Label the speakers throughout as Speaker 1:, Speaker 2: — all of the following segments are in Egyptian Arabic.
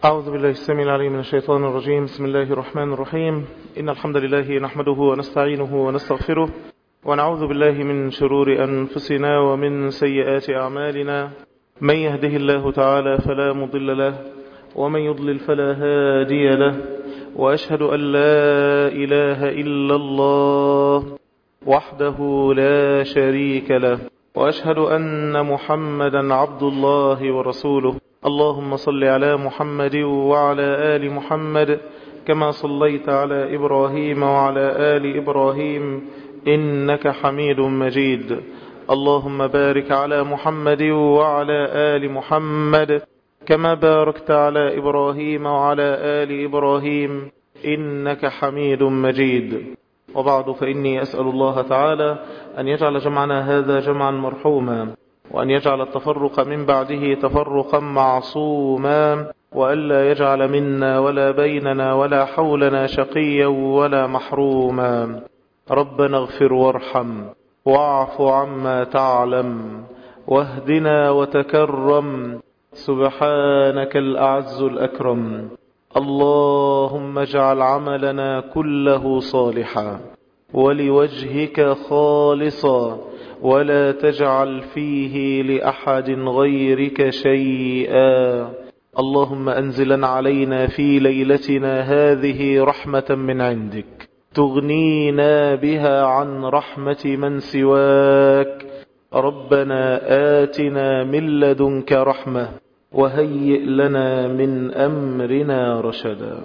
Speaker 1: أعوذ بالله السميع العليم من الشيطان الرجيم بسم الله الرحمن الرحيم إن الحمد لله نحمده ونستعينه ونستغفره ونعوذ بالله من شرور أنفسنا ومن سيئات أعمالنا من يهده الله تعالى فلا مضل له ومن يضلل فلا هادي له وأشهد أن لا إله إلا الله وحده لا شريك له وأشهد أن محمدا عبد الله ورسوله اللهم صل على محمد وعلى آل محمد كما صليت على إبراهيم وعلى آل إبراهيم إنك حميد مجيد اللهم بارك على محمد وعلى آل محمد كما باركت على إبراهيم وعلى آل إبراهيم إنك حميد مجيد وبعد فإني أسأل الله تعالى أن يجعل جمعنا هذا جمعا مرحوما وأن يجعل التفرق من بعده تفرقا معصوما وألا يجعل منا ولا بيننا ولا حولنا شقيا ولا محروما ربنا اغفر وارحم واعف عما تعلم واهدنا وتكرم سبحانك الأعز الأكرم اللهم اجعل عملنا كله صالحا ولوجهك خالصا ولا تجعل فيه لأحد غيرك شيئا اللهم أنزلا علينا في ليلتنا هذه رحمة من عندك تغنينا بها عن رحمة من سواك ربنا آتنا من لدنك رحمة وهيئ لنا من أمرنا رشدا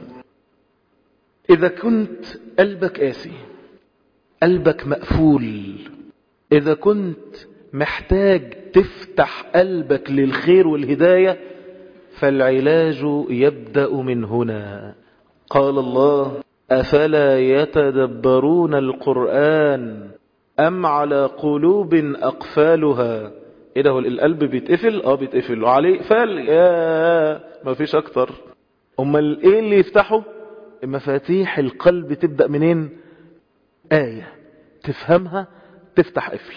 Speaker 1: إذا كنت قلبك قاسي قلبك مقفول إذا كنت محتاج تفتح قلبك للخير والهداية فالعلاج يبدأ من هنا قال الله أفلا يتدبرون القرآن أم على قلوب أقفالها إيه ده هو القلب بيتقفل اه بيتقفل وعليه قفال يا ما فيش أكتر أمال إيه اللي يفتحه مفاتيح القلب تبدأ منين آية تفهمها تفتح قفل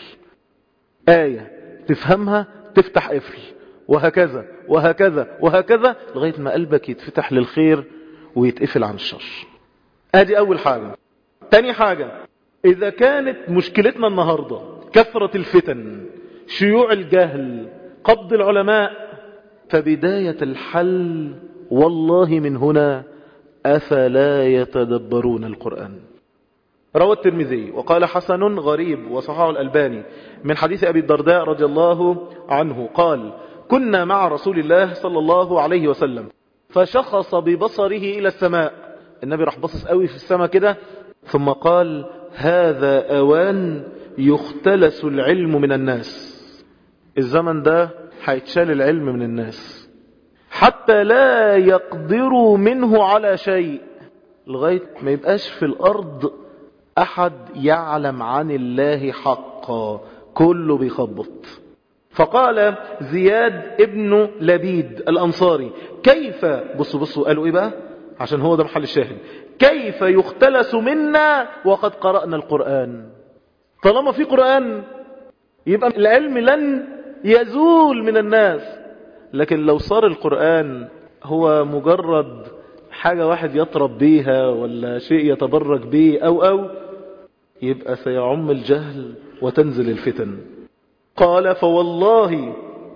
Speaker 1: آية تفهمها تفتح قفل وهكذا وهكذا وهكذا لغاية ما قلبك يتفتح للخير ويتقفل عن الشر ادي اول حاجة تاني حاجة اذا كانت مشكلتنا النهاردة كثرة الفتن شيوع الجهل قبض العلماء فبداية الحل والله من هنا أفلا يتدبرون القرآن روى الترمذي وقال حسن غريب وصححه الألباني من حديث أبي الدرداء رضي الله عنه قال كنا مع رسول الله صلى الله عليه وسلم فشخص ببصره إلى السماء النبي راح بصص قوي في السماء كده ثم قال هذا أوان يختلس العلم من الناس الزمن ده هيتشال العلم من الناس حتى لا يقدروا منه على شيء لغاية ما يبقاش في الأرض أحد يعلم عن الله حقا كله بيخبط فقال زياد ابن لبيد الأنصاري كيف بصوا بصوا قالوا إيه بقى عشان هو ده محل الشاهد كيف يختلس منا وقد قرأنا القرآن طالما في قرآن يبقى العلم لن يزول من الناس لكن لو صار القرآن هو مجرد حاجة واحد يطرب بيها ولا شيء يتبرك به أو أو يبقى سيعم الجهل وتنزل الفتن قال فوالله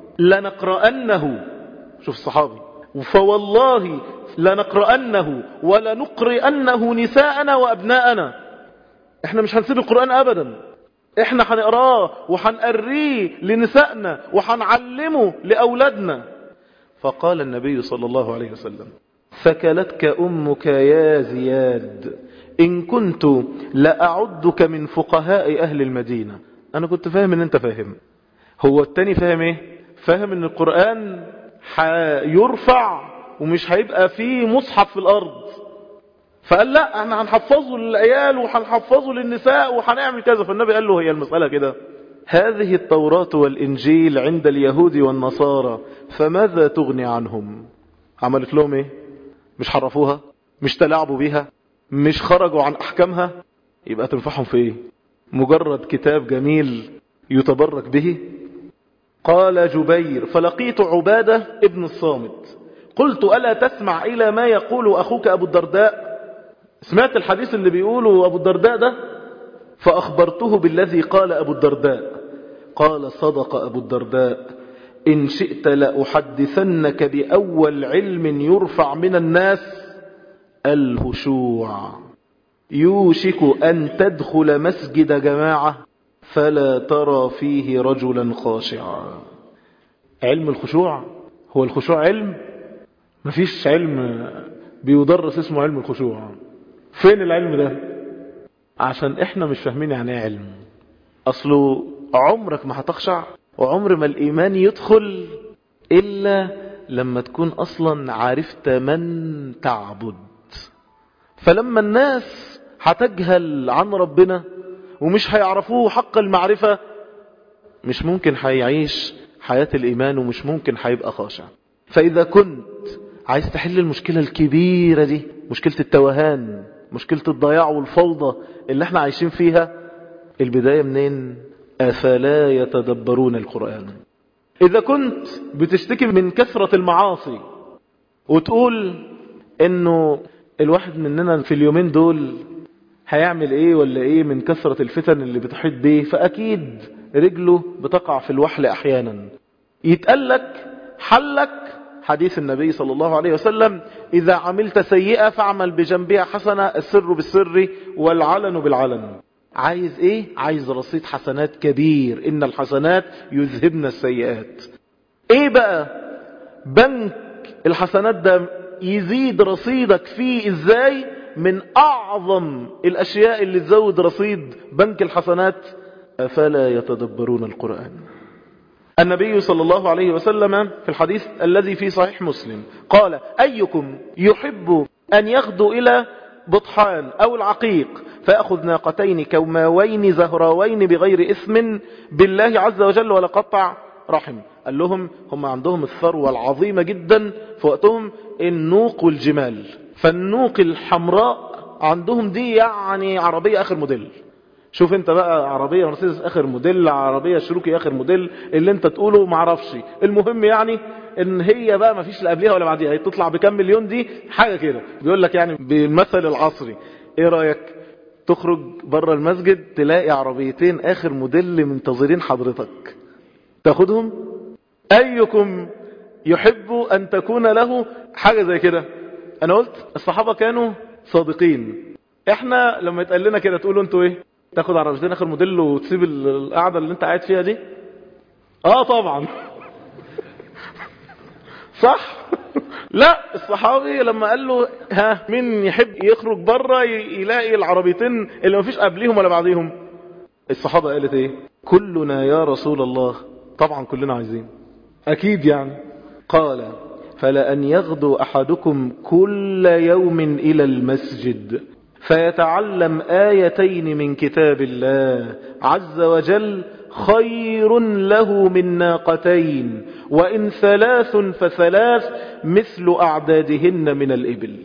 Speaker 1: لنقرأنه شوف الصحابي فوالله لنقرأنه ولنقرئنه نساءنا وأبناءنا احنا مش هنسيب القرآن أبدا احنا هنقراه وهنقريه لنسائنا وهنعلمه لأولادنا فقال النبي صلى الله عليه وسلم ثكلتك أمك يا زياد إن كنت لأعدك من فقهاء أهل المدينة أنا كنت فاهم أن أنت فاهم هو التاني فاهم إيه فاهم أن القرآن هيرفع ومش هيبقى فيه مصحف في الأرض فقال لا احنا هنحفظه للعيال وهنحفظه للنساء وهنعمل كذا فالنبي قال له هي المسألة كده هذه التوراة والإنجيل عند اليهود والنصارى فماذا تغني عنهم عملت لهم ايه مش حرفوها مش تلاعبوا بيها مش خرجوا عن أحكامها يبقى تنفعهم في ايه مجرد كتاب جميل يتبرك به قال جبير فلقيت عبادة ابن الصامت قلت ألا تسمع إلى ما يقول أخوك أبو الدرداء سمعت الحديث اللي بيقوله أبو الدرداء ده فأخبرته بالذي قال أبو الدرداء قال صدق أبو الدرداء إن شئت لأحدثنك بأول علم يرفع من الناس الهشوع يوشك أن تدخل مسجد جماعة فلا ترى فيه رجلا خاشعا علم الخشوع هو الخشوع علم مفيش علم بيدرس اسمه علم الخشوع فين العلم ده عشان احنا مش فاهمين يعني ايه علم اصله عمرك ما هتخشع وعمر ما الايمان يدخل الا لما تكون اصلا عرفت من تعبد فلما الناس هتجهل عن ربنا ومش هيعرفوه حق المعرفة مش ممكن هيعيش حياة الإيمان ومش ممكن هيبقى خاشع فإذا كنت عايز تحل المشكلة الكبيرة دي مشكلة التوهان مشكلة الضياع والفوضى اللي احنا عايشين فيها البداية منين أفلا يتدبرون القرآن إذا كنت بتشتكي من كثرة المعاصي وتقول انه الواحد مننا في اليومين دول هيعمل ايه ولا ايه من كثرة الفتن اللي بتحيط بيه فاكيد رجله بتقع في الوحل احيانا يتقلك حلك حديث النبي صلى الله عليه وسلم اذا عملت سيئة فاعمل بجنبها حسنة السر بالسر والعلن بالعلن عايز ايه عايز رصيد حسنات كبير ان الحسنات يذهبن السيئات ايه بقى بنك الحسنات ده يزيد رصيدك فيه ازاي من اعظم الاشياء اللي تزود رصيد بنك الحسنات افلا يتدبرون القرآن النبي صلى الله عليه وسلم في الحديث الذي في صحيح مسلم قال ايكم يحب ان يغدو الى بطحان او العقيق فأخذ ناقتين كوماوين زهراوين بغير إثم بالله عز وجل ولا قطع رحم قال لهم هم عندهم الثروة العظيمة جدا في وقتهم النوق والجمال فالنوق الحمراء عندهم دي يعني عربية آخر موديل شوف انت بقى عربية مرسيدس آخر موديل عربية شروكي آخر موديل اللي انت تقوله معرفش المهم يعني ان هي بقى ما فيش لا قبلها ولا بعديها هي تطلع بكم مليون دي حاجة كده بيقول لك يعني بالمثل العصري ايه رأيك تخرج بره المسجد تلاقي عربيتين اخر موديل منتظرين حضرتك تاخدهم ايكم يحب ان تكون له حاجة زي كده انا قلت الصحابة كانوا صادقين احنا لما يتقال لنا كده تقولوا انتوا ايه تاخد عربيتين اخر موديل وتسيب القعدة اللي انت قاعد فيها دي اه طبعا صح لا الصحابي لما قال له ها مين يحب يخرج بره يلاقي العربيتين اللي ما فيش قبليهم ولا بعديهم الصحابة قالت ايه كلنا يا رسول الله طبعا كلنا عايزين اكيد يعني قال فلأن يغدو أحدكم كل يوم إلى المسجد فيتعلم آيتين من كتاب الله عز وجل خير له من ناقتين وإن ثلاث فثلاث مثل أعدادهن من الإبل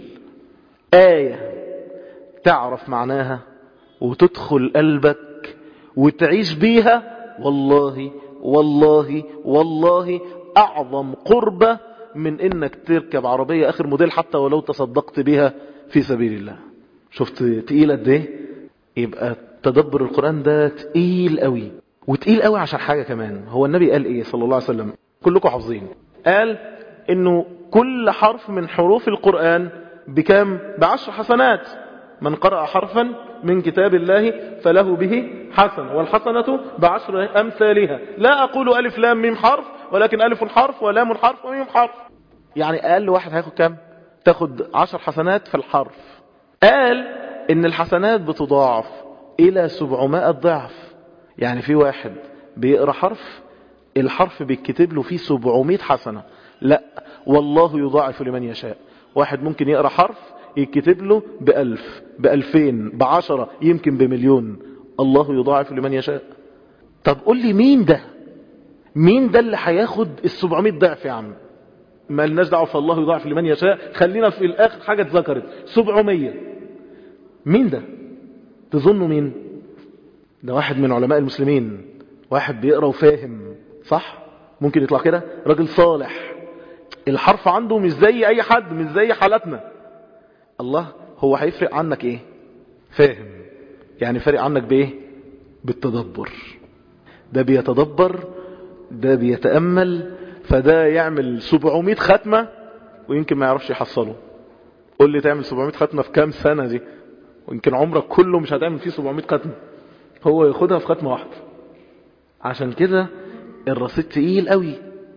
Speaker 1: آية تعرف معناها وتدخل قلبك وتعيش بيها والله والله والله أعظم قربة من إنك تركب عربية آخر موديل حتى ولو تصدقت بها في سبيل الله شفت تقيل قد ايه يبقى تدبر القرآن ده تقيل قوي وتقيل قوي عشان حاجة كمان هو النبي قال ايه صلى الله عليه وسلم كلكم حافظين قال انه كل حرف من حروف القرآن بكام بعشر حسنات من قرأ حرفا من كتاب الله فله به حسن والحسنة بعشر أمثالها لا أقول ألف لام ميم حرف ولكن ألف حرف ولام حرف وميم حرف يعني أقل واحد هياخد كام تاخد عشر حسنات في الحرف قال ان الحسنات بتضاعف الى 700 ضعف يعني في واحد بيقرأ حرف الحرف بيتكتب له فيه 700 حسنة لا والله يضاعف لمن يشاء واحد ممكن يقرأ حرف يتكتب له بألف بألفين بعشرة يمكن بمليون الله يضاعف لمن يشاء طب قول لي مين ده مين ده اللي هياخد ال 700 ضعف يا عم ما لناش دعوه فالله يضاعف لمن يشاء خلينا في الاخر حاجه اتذكرت 700 مين ده تظنوا مين ده واحد من علماء المسلمين واحد بيقرا وفاهم صح ممكن يطلع كده راجل صالح الحرف عنده مش زي اي حد مش زي حالتنا الله هو هيفرق عنك ايه فاهم يعني فارق عنك بايه بالتدبر ده بيتدبر ده بيتأمل فده يعمل 700 ختمة ويمكن ما يعرفش يحصله قول لي تعمل 700 ختمة في كام سنة دي ويمكن عمرك كله مش هتعمل فيه 700 ختمة هو ياخدها في ختمة واحدة عشان كده الرصيد تقيل قوي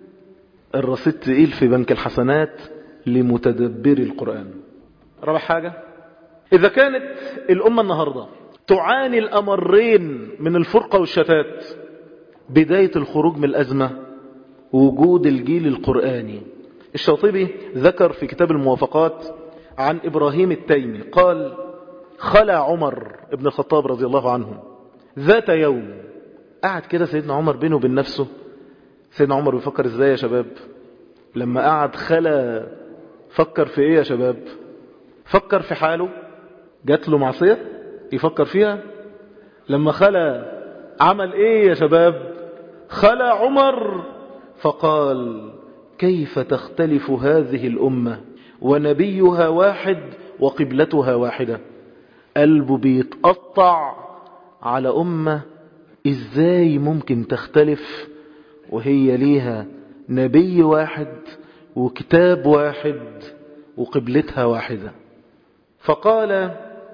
Speaker 1: الرصيد تقيل في بنك الحسنات لمتدبر القرآن رابع حاجة إذا كانت الأمة النهاردة تعاني الأمرين من الفرقة والشتات بداية الخروج من الأزمة وجود الجيل القرآني الشاطبي ذكر في كتاب الموافقات عن إبراهيم التيمي قال خلع عمر ابن الخطاب رضي الله عنه ذات يوم قعد كده سيدنا عمر بينه وبين نفسه سيدنا عمر بيفكر ازاي يا شباب لما قعد خلا فكر في ايه يا شباب فكر في حاله جات له معصية يفكر فيها لما خلا عمل ايه يا شباب خلا عمر فقال كيف تختلف هذه الأمة ونبيها واحد وقبلتها واحدة قلبه بيتقطع على أمة إزاي ممكن تختلف وهي ليها نبي واحد وكتاب واحد وقبلتها واحدة فقال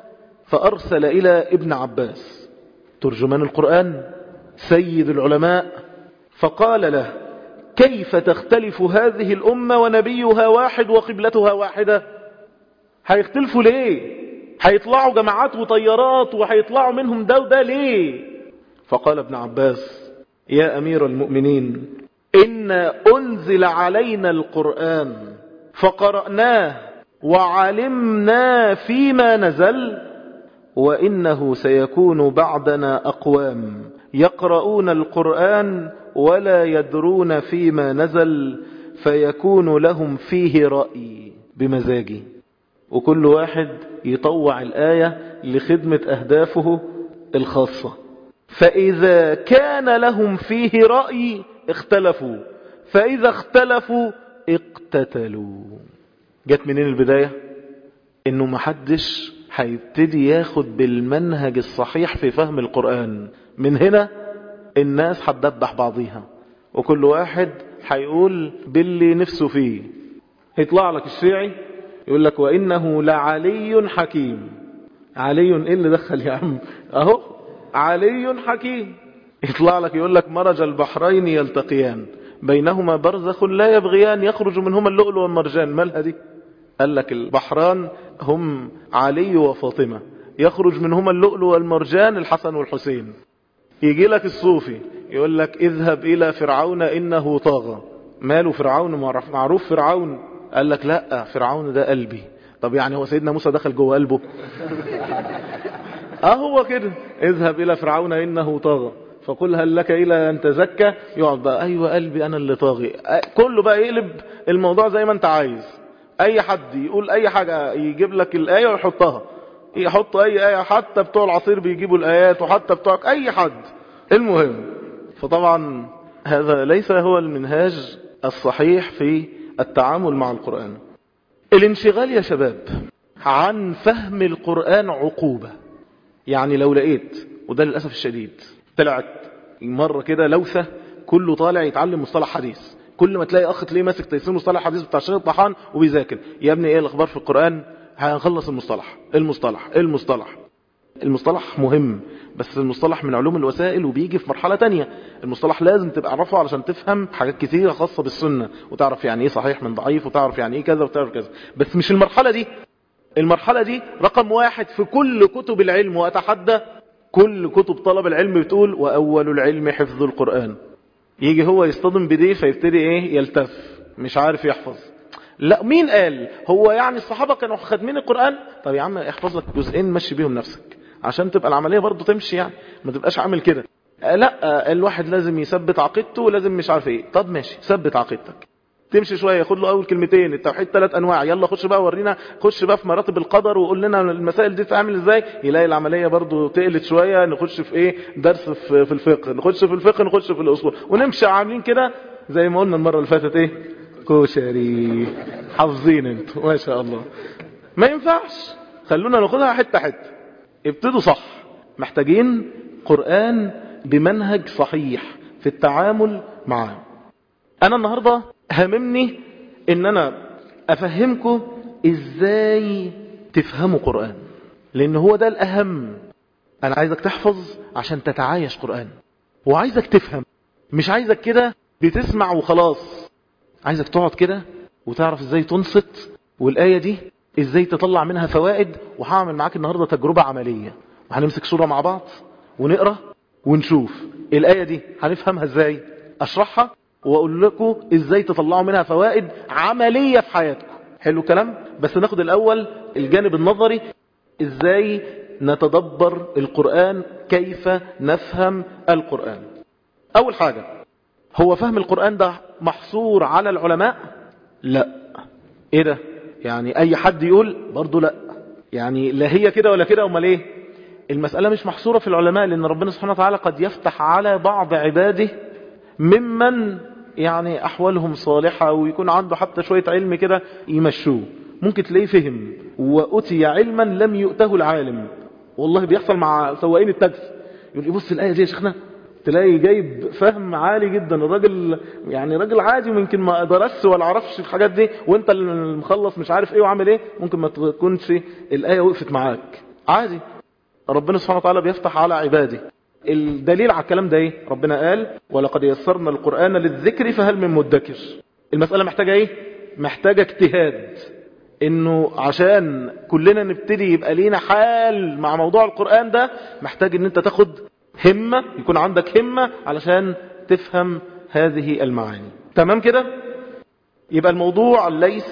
Speaker 1: فأرسل إلى ابن عباس ترجمان القرآن سيد العلماء فقال له كيف تختلف هذه الأمة ونبيها واحد وقبلتها واحدة هيختلفوا ليه هيطلعوا جماعات وطيارات وهيطلعوا منهم ده وده ليه فقال ابن عباس يا أمير المؤمنين إن أنزل علينا القرآن فقرأناه وعلمنا فيما نزل وإنه سيكون بعدنا أقوام يقرؤون القرآن ولا يدرون فيما نزل فيكون لهم فيه رأي بمزاجي وكل واحد يطوع الآية لخدمة أهدافه الخاصة فإذا كان لهم فيه رأي اختلفوا فإذا اختلفوا اقتتلوا جت منين البداية انه محدش هيبتدي ياخد بالمنهج الصحيح في فهم القرآن من هنا الناس هتدبح بعضيها وكل واحد هيقول باللي نفسه فيه يطلع لك الشيعي يقول لك وإنه لعلي حكيم علي ايه اللي دخل يا عم اهو علي حكيم يطلع لك يقول لك مرج البحرين يلتقيان بينهما برزخ لا يبغيان يخرج منهما اللؤلؤ والمرجان مالها دي قال لك البحران هم علي وفاطمة يخرج منهما اللؤلؤ والمرجان الحسن والحسين يجي لك الصوفي يقول لك اذهب إلى فرعون إنه طاغى ماله فرعون معروف فرعون قال لك لا فرعون ده قلبي طب يعني هو سيدنا موسى دخل جوه قلبه اه هو كده اذهب إلى فرعون إنه طاغى فقل هل لك إلى أن تزكى يقعد بقى أيوة قلبي أنا اللي طاغي كله بقى يقلب الموضوع زي ما أنت عايز أي حد يقول أي حاجة يجيب لك الآية ويحطها يحط أي آية حتى بتوع العصير بيجيبوا الآيات وحتى بتوع أي حد المهم فطبعا هذا ليس هو المنهاج الصحيح في التعامل مع القرآن الانشغال يا شباب عن فهم القرآن عقوبة يعني لو لقيت وده للأسف الشديد طلعت مرة كده لوثة كله طالع يتعلم مصطلح حديث كل ما تلاقي أخ تلاقيه ماسك تيسير مصطلح حديث بتاع الشيخ الطحان وبيذاكر يا ابني ايه الأخبار في القرآن هنخلص المصطلح المصطلح المصطلح المصطلح مهم بس المصطلح من علوم الوسائل وبيجي في مرحلة تانية المصطلح لازم تبقى عرفه علشان تفهم حاجات كثيرة خاصة بالسنة وتعرف يعني ايه صحيح من ضعيف وتعرف يعني ايه كذا وتعرف كذا بس مش المرحلة دي المرحلة دي رقم واحد في كل كتب العلم وأتحدى كل كتب طلب العلم بتقول وأول العلم حفظ القرآن يجي هو يصطدم بديه فيبتدي ايه يلتف مش عارف يحفظ لا مين قال هو يعني الصحابة كانوا خادمين القرآن طب يا عم احفظ لك جزئين مشي بيهم نفسك عشان تبقى العملية برضو تمشي يعني ما تبقاش عامل كده لا الواحد لازم يثبت عقيدته ولازم مش عارف ايه طب ماشي ثبت عقيدتك تمشي شوية ياخد له اول كلمتين التوحيد ثلاث انواع يلا خش بقى ورينا خش بقى في مراتب القدر وقول لنا المسائل دي تعمل ازاي يلاقي العملية برضو تقلت شوية نخش في ايه درس في, في الفقه نخش في الفقه نخش في الاصول ونمشي عاملين كده زي ما قلنا المرة اللي فاتت ايه كشري حافظين انتوا ما شاء الله ما ينفعش خلونا ناخدها حتة حتة ابتدوا صح محتاجين قرآن بمنهج صحيح في التعامل معاه انا النهاردة هممني ان انا افهمكم ازاي تفهموا قرآن لان هو ده الاهم انا عايزك تحفظ عشان تتعايش قرآن وعايزك تفهم مش عايزك كده بتسمع وخلاص عايزك تقعد كده وتعرف ازاي تنصت والآية دي ازاي تطلع منها فوائد وهعمل معاك النهاردة تجربة عملية وهنمسك صورة مع بعض ونقرأ ونشوف الآية دي هنفهمها ازاي اشرحها واقول لكم ازاي تطلعوا منها فوائد عملية في حياتكم حلو كلام بس ناخد الاول الجانب النظري ازاي نتدبر القرآن كيف نفهم القرآن اول حاجة هو فهم القرآن ده محصور على العلماء لا ايه ده يعني اي حد يقول برضو لا يعني لا هي كده ولا كده امال ايه المسألة مش محصورة في العلماء لان ربنا سبحانه وتعالى قد يفتح على بعض عباده ممن يعني احوالهم صالحة ويكون عنده حتى شوية علم كده يمشوه ممكن تلاقيه فهم وأتي علما لم يؤته العالم والله بيحصل مع سواقين التاكسي يقول لي بص الآية دي يا شيخنا تلاقي جايب فهم عالي جدا الراجل يعني راجل عادي ممكن ما درس ولا عرفش الحاجات دي وانت المخلص مش عارف ايه وعامل ايه ممكن ما تكونش الآية وقفت معاك عادي ربنا سبحانه وتعالى بيفتح على عباده الدليل على الكلام ده ايه ربنا قال ولقد يسرنا القرآن للذكر فهل من مدكر المسألة محتاجة ايه محتاجة اجتهاد انه عشان كلنا نبتدي يبقى لينا حال مع موضوع القرآن ده محتاج ان انت تاخد همة يكون عندك همة علشان تفهم هذه المعاني تمام كده يبقى الموضوع ليس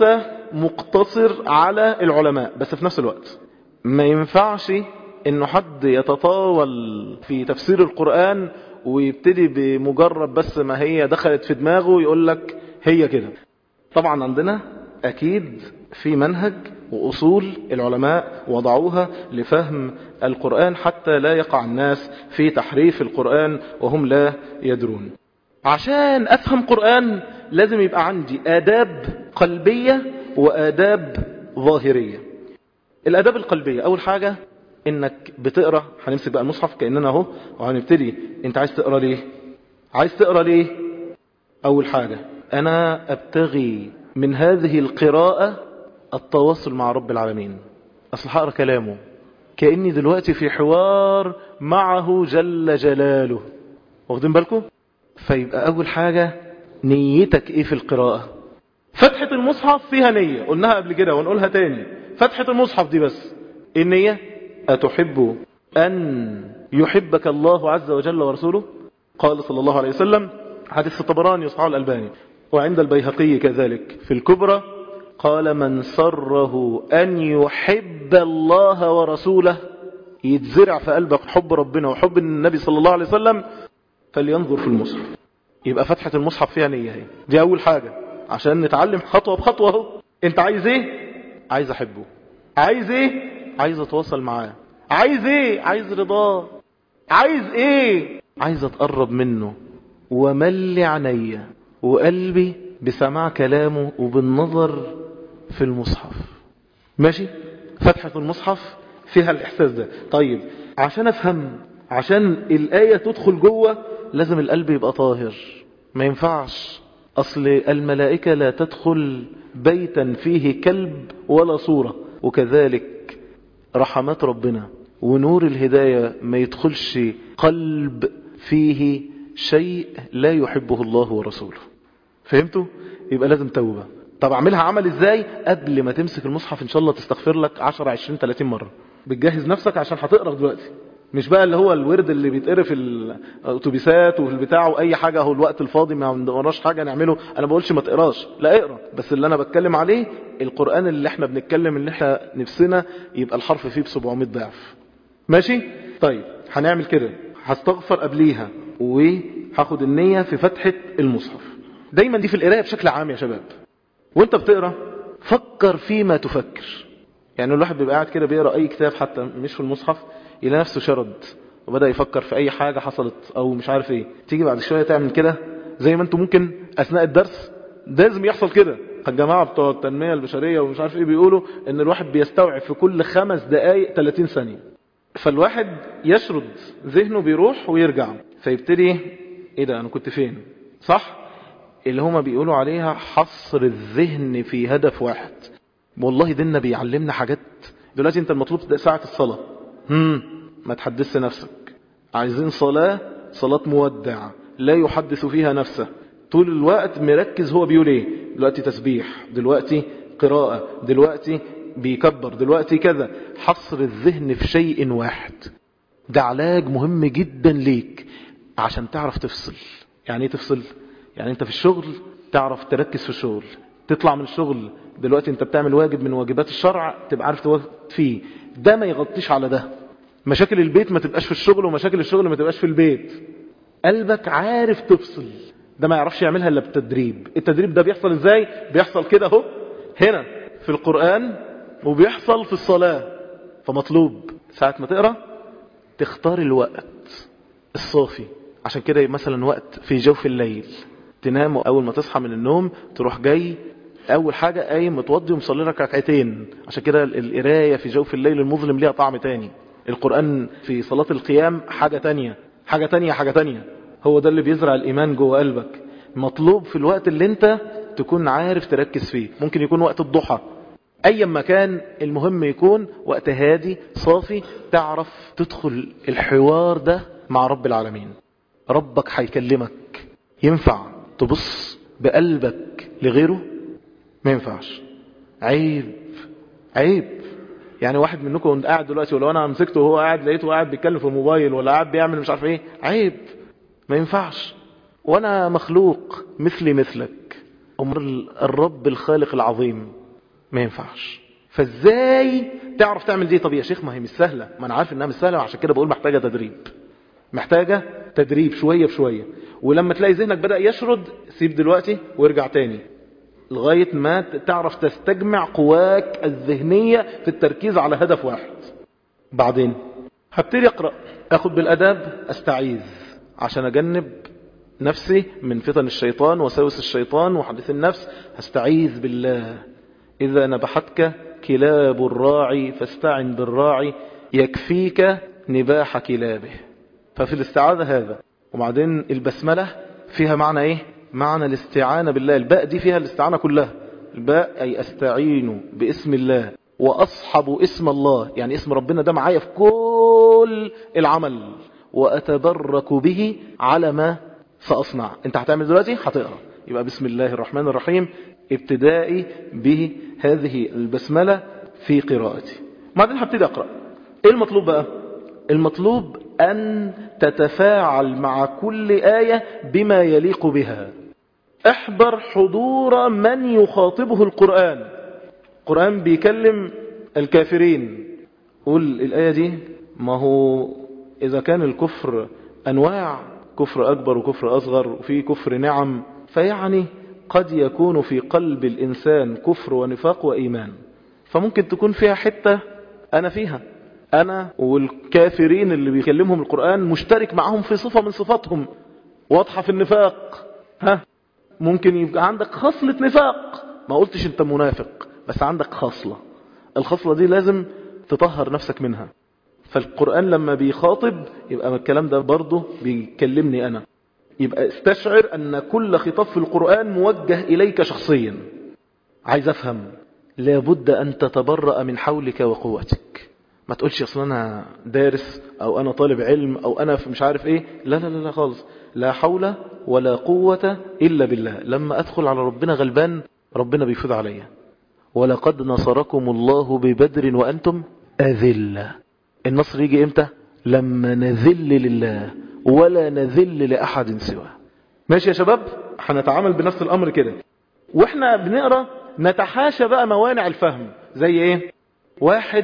Speaker 1: مقتصر على العلماء بس في نفس الوقت ما ينفعش انه حد يتطاول في تفسير القرآن ويبتدي بمجرد بس ما هي دخلت في دماغه يقول لك هي كده طبعا عندنا اكيد في منهج وأصول العلماء وضعوها لفهم القرآن حتى لا يقع الناس في تحريف القرآن وهم لا يدرون عشان أفهم قرآن لازم يبقى عندي آداب قلبية وآداب ظاهرية الآداب القلبية أول حاجة إنك بتقرأ هنمسك بقى المصحف كأننا اهو وهنبتدي أنت عايز تقرأ ليه عايز تقرأ ليه أول حاجة أنا أبتغي من هذه القراءة التواصل مع رب العالمين أصل هقرأ كلامه كأني دلوقتي في حوار معه جل جلاله واخدين بالكم فيبقى أول حاجة نيتك إيه في القراءة فتحة المصحف فيها نية قلناها قبل كده ونقولها تاني فتحة المصحف دي بس النية أتحب أن يحبك الله عز وجل ورسوله قال صلى الله عليه وسلم حديث الطبراني وصحاه الألباني وعند البيهقي كذلك في الكبرى قال من سره أن يحب الله ورسوله يتزرع في قلبك حب ربنا وحب النبي صلى الله عليه وسلم فلينظر في المصحف يبقى فتحة المصحف فيها نية هي دي أول حاجة عشان نتعلم خطوة بخطوة اهو انت عايز ايه عايز احبه عايز ايه عايز اتواصل معاه عايز ايه عايز رضاه عايز ايه عايز اتقرب منه وملي عينيا وقلبي بسماع كلامه وبالنظر في المصحف ماشي فتحة المصحف فيها الإحساس ده طيب عشان أفهم عشان الآية تدخل جوه لازم القلب يبقى طاهر ما ينفعش أصل الملائكة لا تدخل بيتا فيه كلب ولا صورة وكذلك رحمات ربنا ونور الهداية ما يدخلش قلب فيه شيء لا يحبه الله ورسوله فهمتوا؟ يبقى لازم توبة طب اعملها عمل ازاي قبل ما تمسك المصحف ان شاء الله تستغفر لك 10 20 30 مرة بتجهز نفسك عشان هتقرا دلوقتي مش بقى اللي هو الورد اللي بيتقرا في الاوتوبيسات وفي البتاع واي حاجه اهو الوقت الفاضي ما وراناش حاجه نعمله انا ما بقولش ما تقراش لا اقرا بس اللي انا بتكلم عليه القران اللي احنا بنتكلم ان احنا نفسنا يبقى الحرف فيه ب 700 ضعف ماشي طيب هنعمل كده هستغفر قبليها وهاخد النيه في فتحه المصحف دايما دي في القرايه بشكل عام يا شباب وانت بتقرا فكر فيما تفكر يعني الواحد بيبقى قاعد كده بيقرا اي كتاب حتى مش في المصحف يلاقي نفسه شرد وبدا يفكر في اي حاجه حصلت او مش عارف ايه تيجي بعد شويه تعمل كده زي ما انتم ممكن اثناء الدرس لازم يحصل كده الجماعة بتوع التنمية البشرية ومش عارف ايه بيقولوا ان الواحد بيستوعب في كل خمس دقايق 30 ثانية فالواحد يشرد ذهنه بيروح ويرجع فيبتدي ايه ده انا كنت فين صح اللي هما بيقولوا عليها حصر الذهن في هدف واحد والله ديننا بيعلمنا حاجات دلوقتي انت المطلوب ساعة الصلاة هم ما تحدثش نفسك عايزين صلاة صلاة مودع لا يحدث فيها نفسه طول الوقت مركز هو بيقول ايه دلوقتي تسبيح دلوقتي قراءة دلوقتي بيكبر دلوقتي كذا حصر الذهن في شيء واحد ده علاج مهم جدا ليك عشان تعرف تفصل يعني ايه تفصل يعني انت في الشغل تعرف تركز في الشغل تطلع من الشغل دلوقتي انت بتعمل واجب من واجبات الشرع تبقى عارف توقف فيه ده ما يغطيش على ده مشاكل البيت ما تبقاش في الشغل ومشاكل الشغل ما تبقاش في البيت قلبك عارف تفصل ده ما يعرفش يعملها الا بالتدريب التدريب ده بيحصل ازاي بيحصل كده اهو هنا في القرآن وبيحصل في الصلاة فمطلوب ساعة ما تقرأ تختار الوقت الصافي عشان كده مثلا وقت في جوف الليل تنام اول ما تصحى من النوم تروح جاي اول حاجة قايم متوضي ومصلي لك ركعتين عشان كده القرايه في جوف الليل المظلم ليها طعم تاني القرآن في صلاة القيام حاجة تانية حاجة تانية حاجة تانية هو ده اللي بيزرع الإيمان جوه قلبك مطلوب في الوقت اللي انت تكون عارف تركز فيه ممكن يكون وقت الضحى اي مكان المهم يكون وقت هادي صافي تعرف تدخل الحوار ده مع رب العالمين ربك هيكلمك ينفع تبص بقلبك لغيره ما ينفعش عيب عيب يعني واحد منكم قاعد دلوقتي ولو انا مسكته وهو قاعد لقيته قاعد بيتكلم في الموبايل ولا قاعد بيعمل مش عارف ايه عيب ما ينفعش وانا مخلوق مثلي مثلك امر الرب الخالق العظيم ما ينفعش فازاي تعرف تعمل دي طب يا شيخ ما هي مش سهله ما انا عارف انها مش سهله وعشان كده بقول محتاجه تدريب محتاجه تدريب شويه بشويه ولما تلاقي ذهنك بدا يشرد سيب دلوقتي وارجع تاني لغايه ما تعرف تستجمع قواك الذهنيه في التركيز على هدف واحد بعدين هبتدي اقرا اخد بالاداب استعيذ عشان اجنب نفسي من فتن الشيطان وسوس الشيطان وحديث النفس هستعيذ بالله إذا نبحتك كلاب الراعي فاستعن بالراعي يكفيك نباح كلابه ففي الاستعاذة هذا وبعدين البسملة فيها معنى ايه معنى الاستعانة بالله الباء دي فيها الاستعانة كلها الباء أي أستعين باسم الله وأصحب اسم الله يعني اسم ربنا ده معايا في كل العمل وأتبرك به على ما سأصنع انت هتعمل دلوقتي هتقرأ يبقى بسم الله الرحمن الرحيم ابتدائي بهذه البسملة في قراءتي بعدين هبتدي أقرأ ايه المطلوب بقى المطلوب أن تتفاعل مع كل آية بما يليق بها احضر حضور من يخاطبه القرآن القرآن بيكلم الكافرين قول الآية دي ما هو إذا كان الكفر أنواع كفر أكبر وكفر أصغر وفي كفر نعم فيعني قد يكون في قلب الإنسان كفر ونفاق وإيمان فممكن تكون فيها حتة أنا فيها أنا والكافرين اللي بيكلمهم القرآن مشترك معهم في صفة من صفاتهم واضحة في النفاق ها ممكن يبقى عندك خصلة نفاق ما قلتش انت منافق بس عندك خصلة الخصلة دي لازم تطهر نفسك منها فالقرآن لما بيخاطب يبقى الكلام ده برضه بيكلمني أنا يبقى استشعر أن كل خطاب في القرآن موجه إليك شخصيا عايز أفهم لابد أن تتبرأ من حولك وقوتك ما تقولش اصلا انا دارس او انا طالب علم او انا مش عارف ايه لا لا لا, لا خالص لا حول ولا قوة الا بالله لما ادخل على ربنا غلبان ربنا بيفوض عليا ولقد نصركم الله ببدر وانتم اذلة النصر يجي امتى لما نذل لله ولا نذل لأحد سواه ماشي يا شباب هنتعامل بنفس الأمر كده واحنا بنقرأ نتحاشى بقى موانع الفهم زي ايه واحد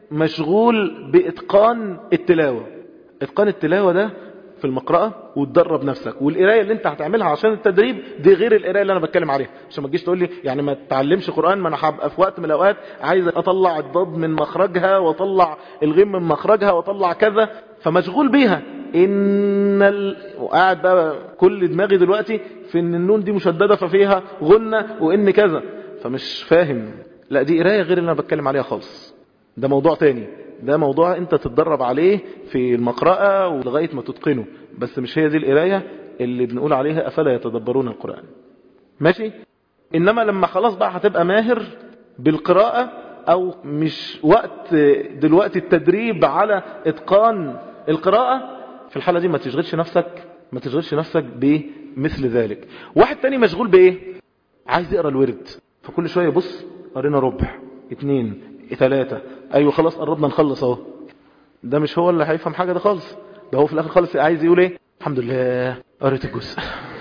Speaker 1: مشغول بإتقان التلاوة إتقان التلاوة ده في المقرأة وتدرب نفسك والقراية اللي انت هتعملها عشان التدريب دي غير القراية اللي انا بتكلم عليها عشان ما تجيش تقول لي يعني ما تتعلمش قرآن ما انا هبقى في وقت من الاوقات عايز اطلع الضاد من مخرجها واطلع الغيم من مخرجها واطلع كذا فمشغول بيها إن ال... وقاعد بقى كل دماغي دلوقتي في إن النون دي مشددة ففيها غنة وإن كذا فمش فاهم لا دي قراية غير اللي أنا بتكلم عليها خالص ده موضوع تاني ده موضوع أنت تتدرب عليه في المقرأة ولغاية ما تتقنه بس مش هي دي القراية اللي بنقول عليها أفلا يتدبرون القرآن ماشي إنما لما خلاص بقى هتبقى ماهر بالقراءة أو مش وقت دلوقتي التدريب على إتقان القراءة في الحالة دي ما تشغلش نفسك ما تشغلش نفسك بمثل ذلك واحد تاني مشغول بإيه عايز يقرأ الورد فكل شوية بص قرينا ربع اتنين ثلاثة أيوة خلاص قربنا نخلص اهو ده مش هو اللي هيفهم حاجة ده خالص ده هو في الآخر خالص عايز يقول ايه الحمد لله قريت الجزء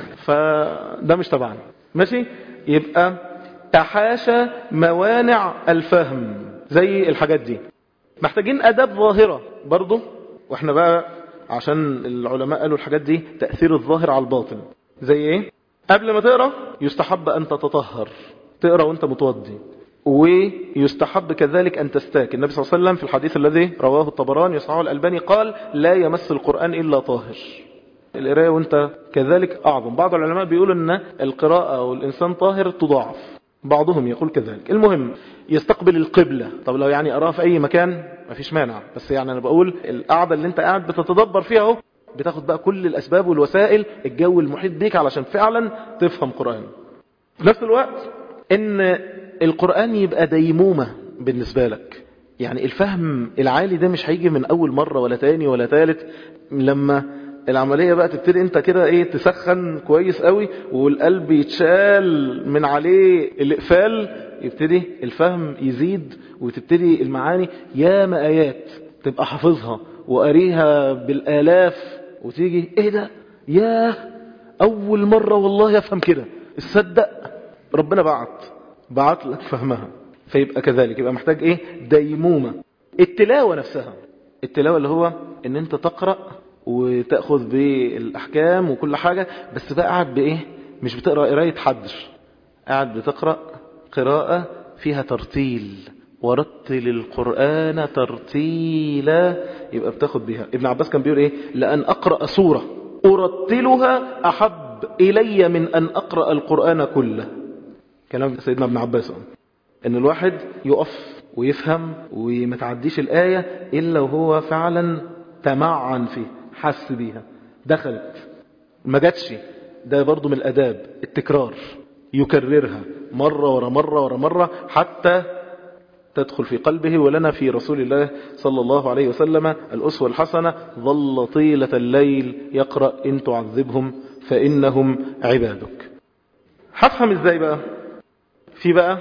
Speaker 1: فده مش طبعا ماشي يبقى تحاشى موانع الفهم زي الحاجات دي محتاجين أداب ظاهرة برضو واحنا بقى عشان العلماء قالوا الحاجات دي تأثير الظاهر على الباطن زي ايه قبل ما تقرأ يستحب أن تتطهر تقرأ وانت متوضي ويستحب كذلك أن تستاك النبي صلى الله عليه وسلم في الحديث الذي رواه الطبراني يصححه الألباني قال لا يمس القرآن إلا طاهر القراءة وانت كذلك أعظم بعض العلماء بيقول أن القراءة والإنسان طاهر تضاعف بعضهم يقول كذلك المهم يستقبل القبلة طب لو يعني أراه في أي مكان مفيش مانع بس يعني أنا بقول القعدة اللي انت قاعد بتتدبر فيها اهو بتاخد بقى كل الأسباب والوسائل الجو المحيط بيك علشان فعلا تفهم قرآن في نفس الوقت ان القرآن يبقى ديمومة بالنسبة لك يعني الفهم العالي ده مش هيجي من أول مرة ولا تاني ولا تالت لما العملية بقى تبتدي انت كده ايه تسخن كويس قوي والقلب يتشال من عليه الإقفال يبتدي الفهم يزيد وتبتدي المعاني ياما آيات تبقى حافظها وقريها بالآلاف وتيجي ايه ده ياه أول مرة والله يفهم كده تصدق ربنا بعت بعت لك فهمها فيبقى كذلك يبقى محتاج ايه ديمومة التلاوة نفسها التلاوة اللي هو ان انت تقرأ وتأخذ بالأحكام وكل حاجة بس بقى قاعد بإيه مش بتقرأ قراية حدر قاعد بتقرأ قراءة فيها ترتيل ورتل القرآن ترتيلا يبقى بتاخد بيها ابن عباس كان بيقول ايه لأن أقرأ سورة أرتلها أحب إلي من أن أقرأ القرآن كله كلام سيدنا ابن عباس ان الواحد يقف ويفهم وما تعديش الآية إلا وهو فعلا تمعن فيه حس بيها دخلت ما جاتش ده برضو من الأداب التكرار يكررها مرة ورا مرة ورا مرة حتى تدخل في قلبه ولنا في رسول الله صلى الله عليه وسلم الأسوة الحسنة ظل طيلة الليل يقرأ إن تعذبهم فإنهم عبادك هفهم ازاي بقى في بقى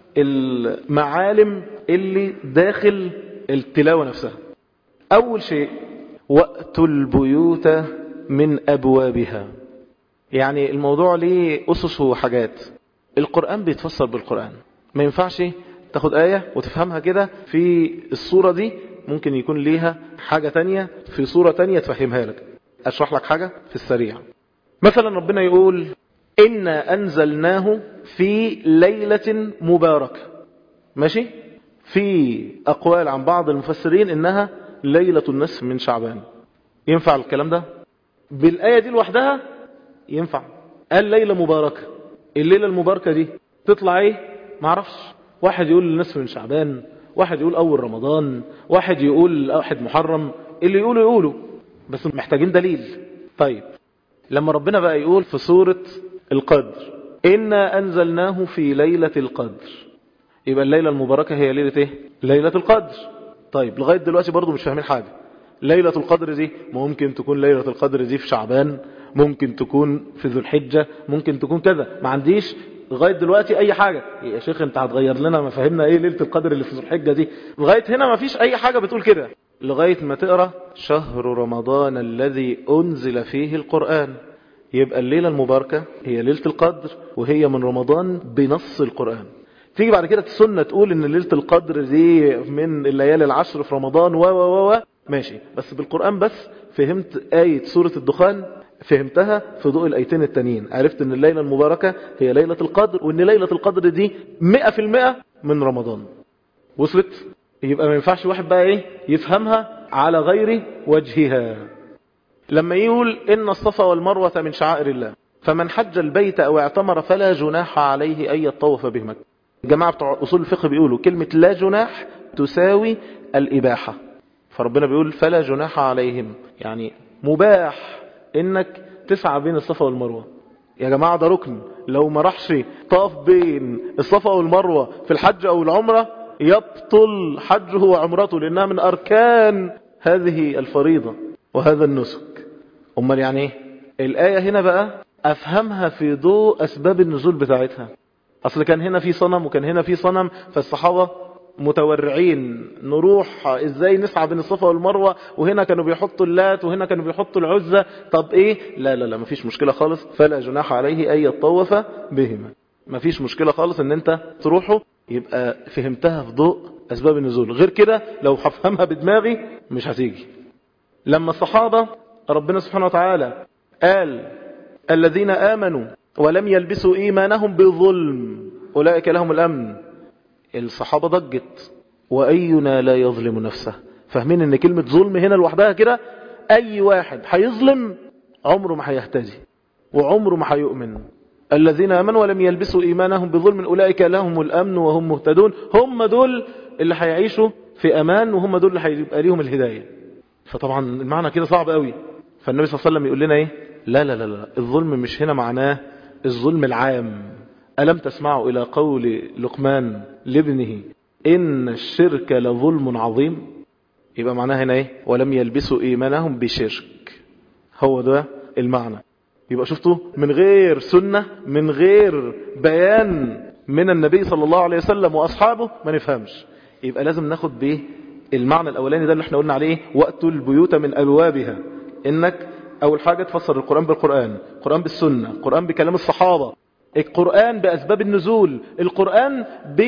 Speaker 1: المعالم اللي داخل التلاوة نفسها أول شيء وقت البيوت من أبوابها يعني الموضوع ليه أسس وحاجات القرآن بيتفسر بالقرآن ما ينفعش تاخد آية وتفهمها كده في الصورة دي ممكن يكون ليها حاجة تانية في صورة تانية تفهمها لك أشرح لك حاجة في السريع مثلا ربنا يقول إنا أنزلناه في ليلة مباركة ماشي في أقوال عن بعض المفسرين إنها ليلة النصف من شعبان ينفع الكلام ده بالآية دي لوحدها ينفع قال ليلة مباركة الليلة المباركة دي تطلع ايه معرفش واحد يقول النصف من شعبان واحد يقول أول رمضان واحد يقول واحد محرم اللي يقوله يقوله بس محتاجين دليل طيب لما ربنا بقى يقول في سورة القدر إنا أنزلناه في ليلة القدر يبقى الليلة المباركة هي ليلة إيه؟ ليلة القدر طيب لغاية دلوقتي برضو مش فاهمين حاجة ليلة القدر دي ممكن تكون ليلة القدر دي في شعبان ممكن تكون في ذو الحجة ممكن تكون كذا ما عنديش لغاية دلوقتي أي حاجة يا شيخ أنت هتغير لنا ما فهمنا إيه ليلة القدر اللي في ذو الحجة دي لغاية هنا ما فيش أي حاجة بتقول كده لغاية ما تقرأ شهر رمضان الذي أنزل فيه القرآن يبقى الليلة المباركة هي ليلة القدر وهي من رمضان بنص القرآن تيجي بعد كده السنة تقول ان ليلة القدر دي من الليالي العشر في رمضان و و و ماشي بس بالقرآن بس فهمت آية سورة الدخان فهمتها في ضوء الآيتين التانيين عرفت ان الليلة المباركة هي ليلة القدر وان ليلة القدر دي مئة في المئة من رمضان وصلت يبقى ما ينفعش واحد بقى ايه يفهمها على غير وجهها لما يقول إن الصفا والمروة من شعائر الله فمن حج البيت أو اعتمر فلا جناح عليه أن يطوف بهما الجماعة بتوع أصول الفقه بيقولوا كلمة لا جناح تساوي الإباحة فربنا بيقول فلا جناح عليهم يعني مباح إنك تسعى بين الصفا والمروة يا جماعة ده ركن لو ما راحش طاف بين الصفا والمروة في الحج أو العمرة يبطل حجه وعمرته لأنها من أركان هذه الفريضة وهذا النسك أمال يعني ايه الآية هنا بقى أفهمها في ضوء أسباب النزول بتاعتها أصل كان هنا في صنم وكان هنا في صنم فالصحابة متورعين نروح ازاي نسعى بين الصفا والمروة وهنا كانوا بيحطوا اللات وهنا كانوا بيحطوا العزة طب ايه لا لا لا مفيش مشكلة خالص فلا جناح عليه ان يطوف بهما مفيش مشكلة خالص ان انت تروحوا يبقى فهمتها في ضوء اسباب النزول غير كده لو هفهمها بدماغي مش هتيجي لما الصحابة ربنا سبحانه وتعالى قال الذين آمنوا ولم يلبسوا إيمانهم بظلم أولئك لهم الأمن الصحابة ضجت وأينا لا يظلم نفسه فاهمين ان كلمة ظلم هنا لوحدها كده أي واحد هيظلم عمره ما هيهتدي وعمره ما هيؤمن الذين آمنوا ولم يلبسوا إيمانهم بظلم أولئك لهم الأمن وهم مهتدون هم دول اللي هيعيشوا في أمان وهم دول اللي هيبقى ليهم الهداية فطبعا المعنى كده صعب قوي فالنبي صلى الله عليه وسلم يقول لنا ايه لا لا لا لا الظلم مش هنا معناه الظلم العام ألم تسمعوا إلى قول لقمان لابنه إن الشرك لظلم عظيم يبقى معناها هنا إيه ولم يلبسوا إيمانهم بشرك هو ده المعنى يبقى شفتوا من غير سنة من غير بيان من النبي صلى الله عليه وسلم وأصحابه ما نفهمش يبقى لازم ناخد به المعنى الأولاني ده اللي احنا قلنا عليه وقت البيوت من أبوابها إنك أول حاجة تفسر القرآن بالقرآن القرآن بالسنة القرآن بكلام الصحابة القرآن بأسباب النزول القرآن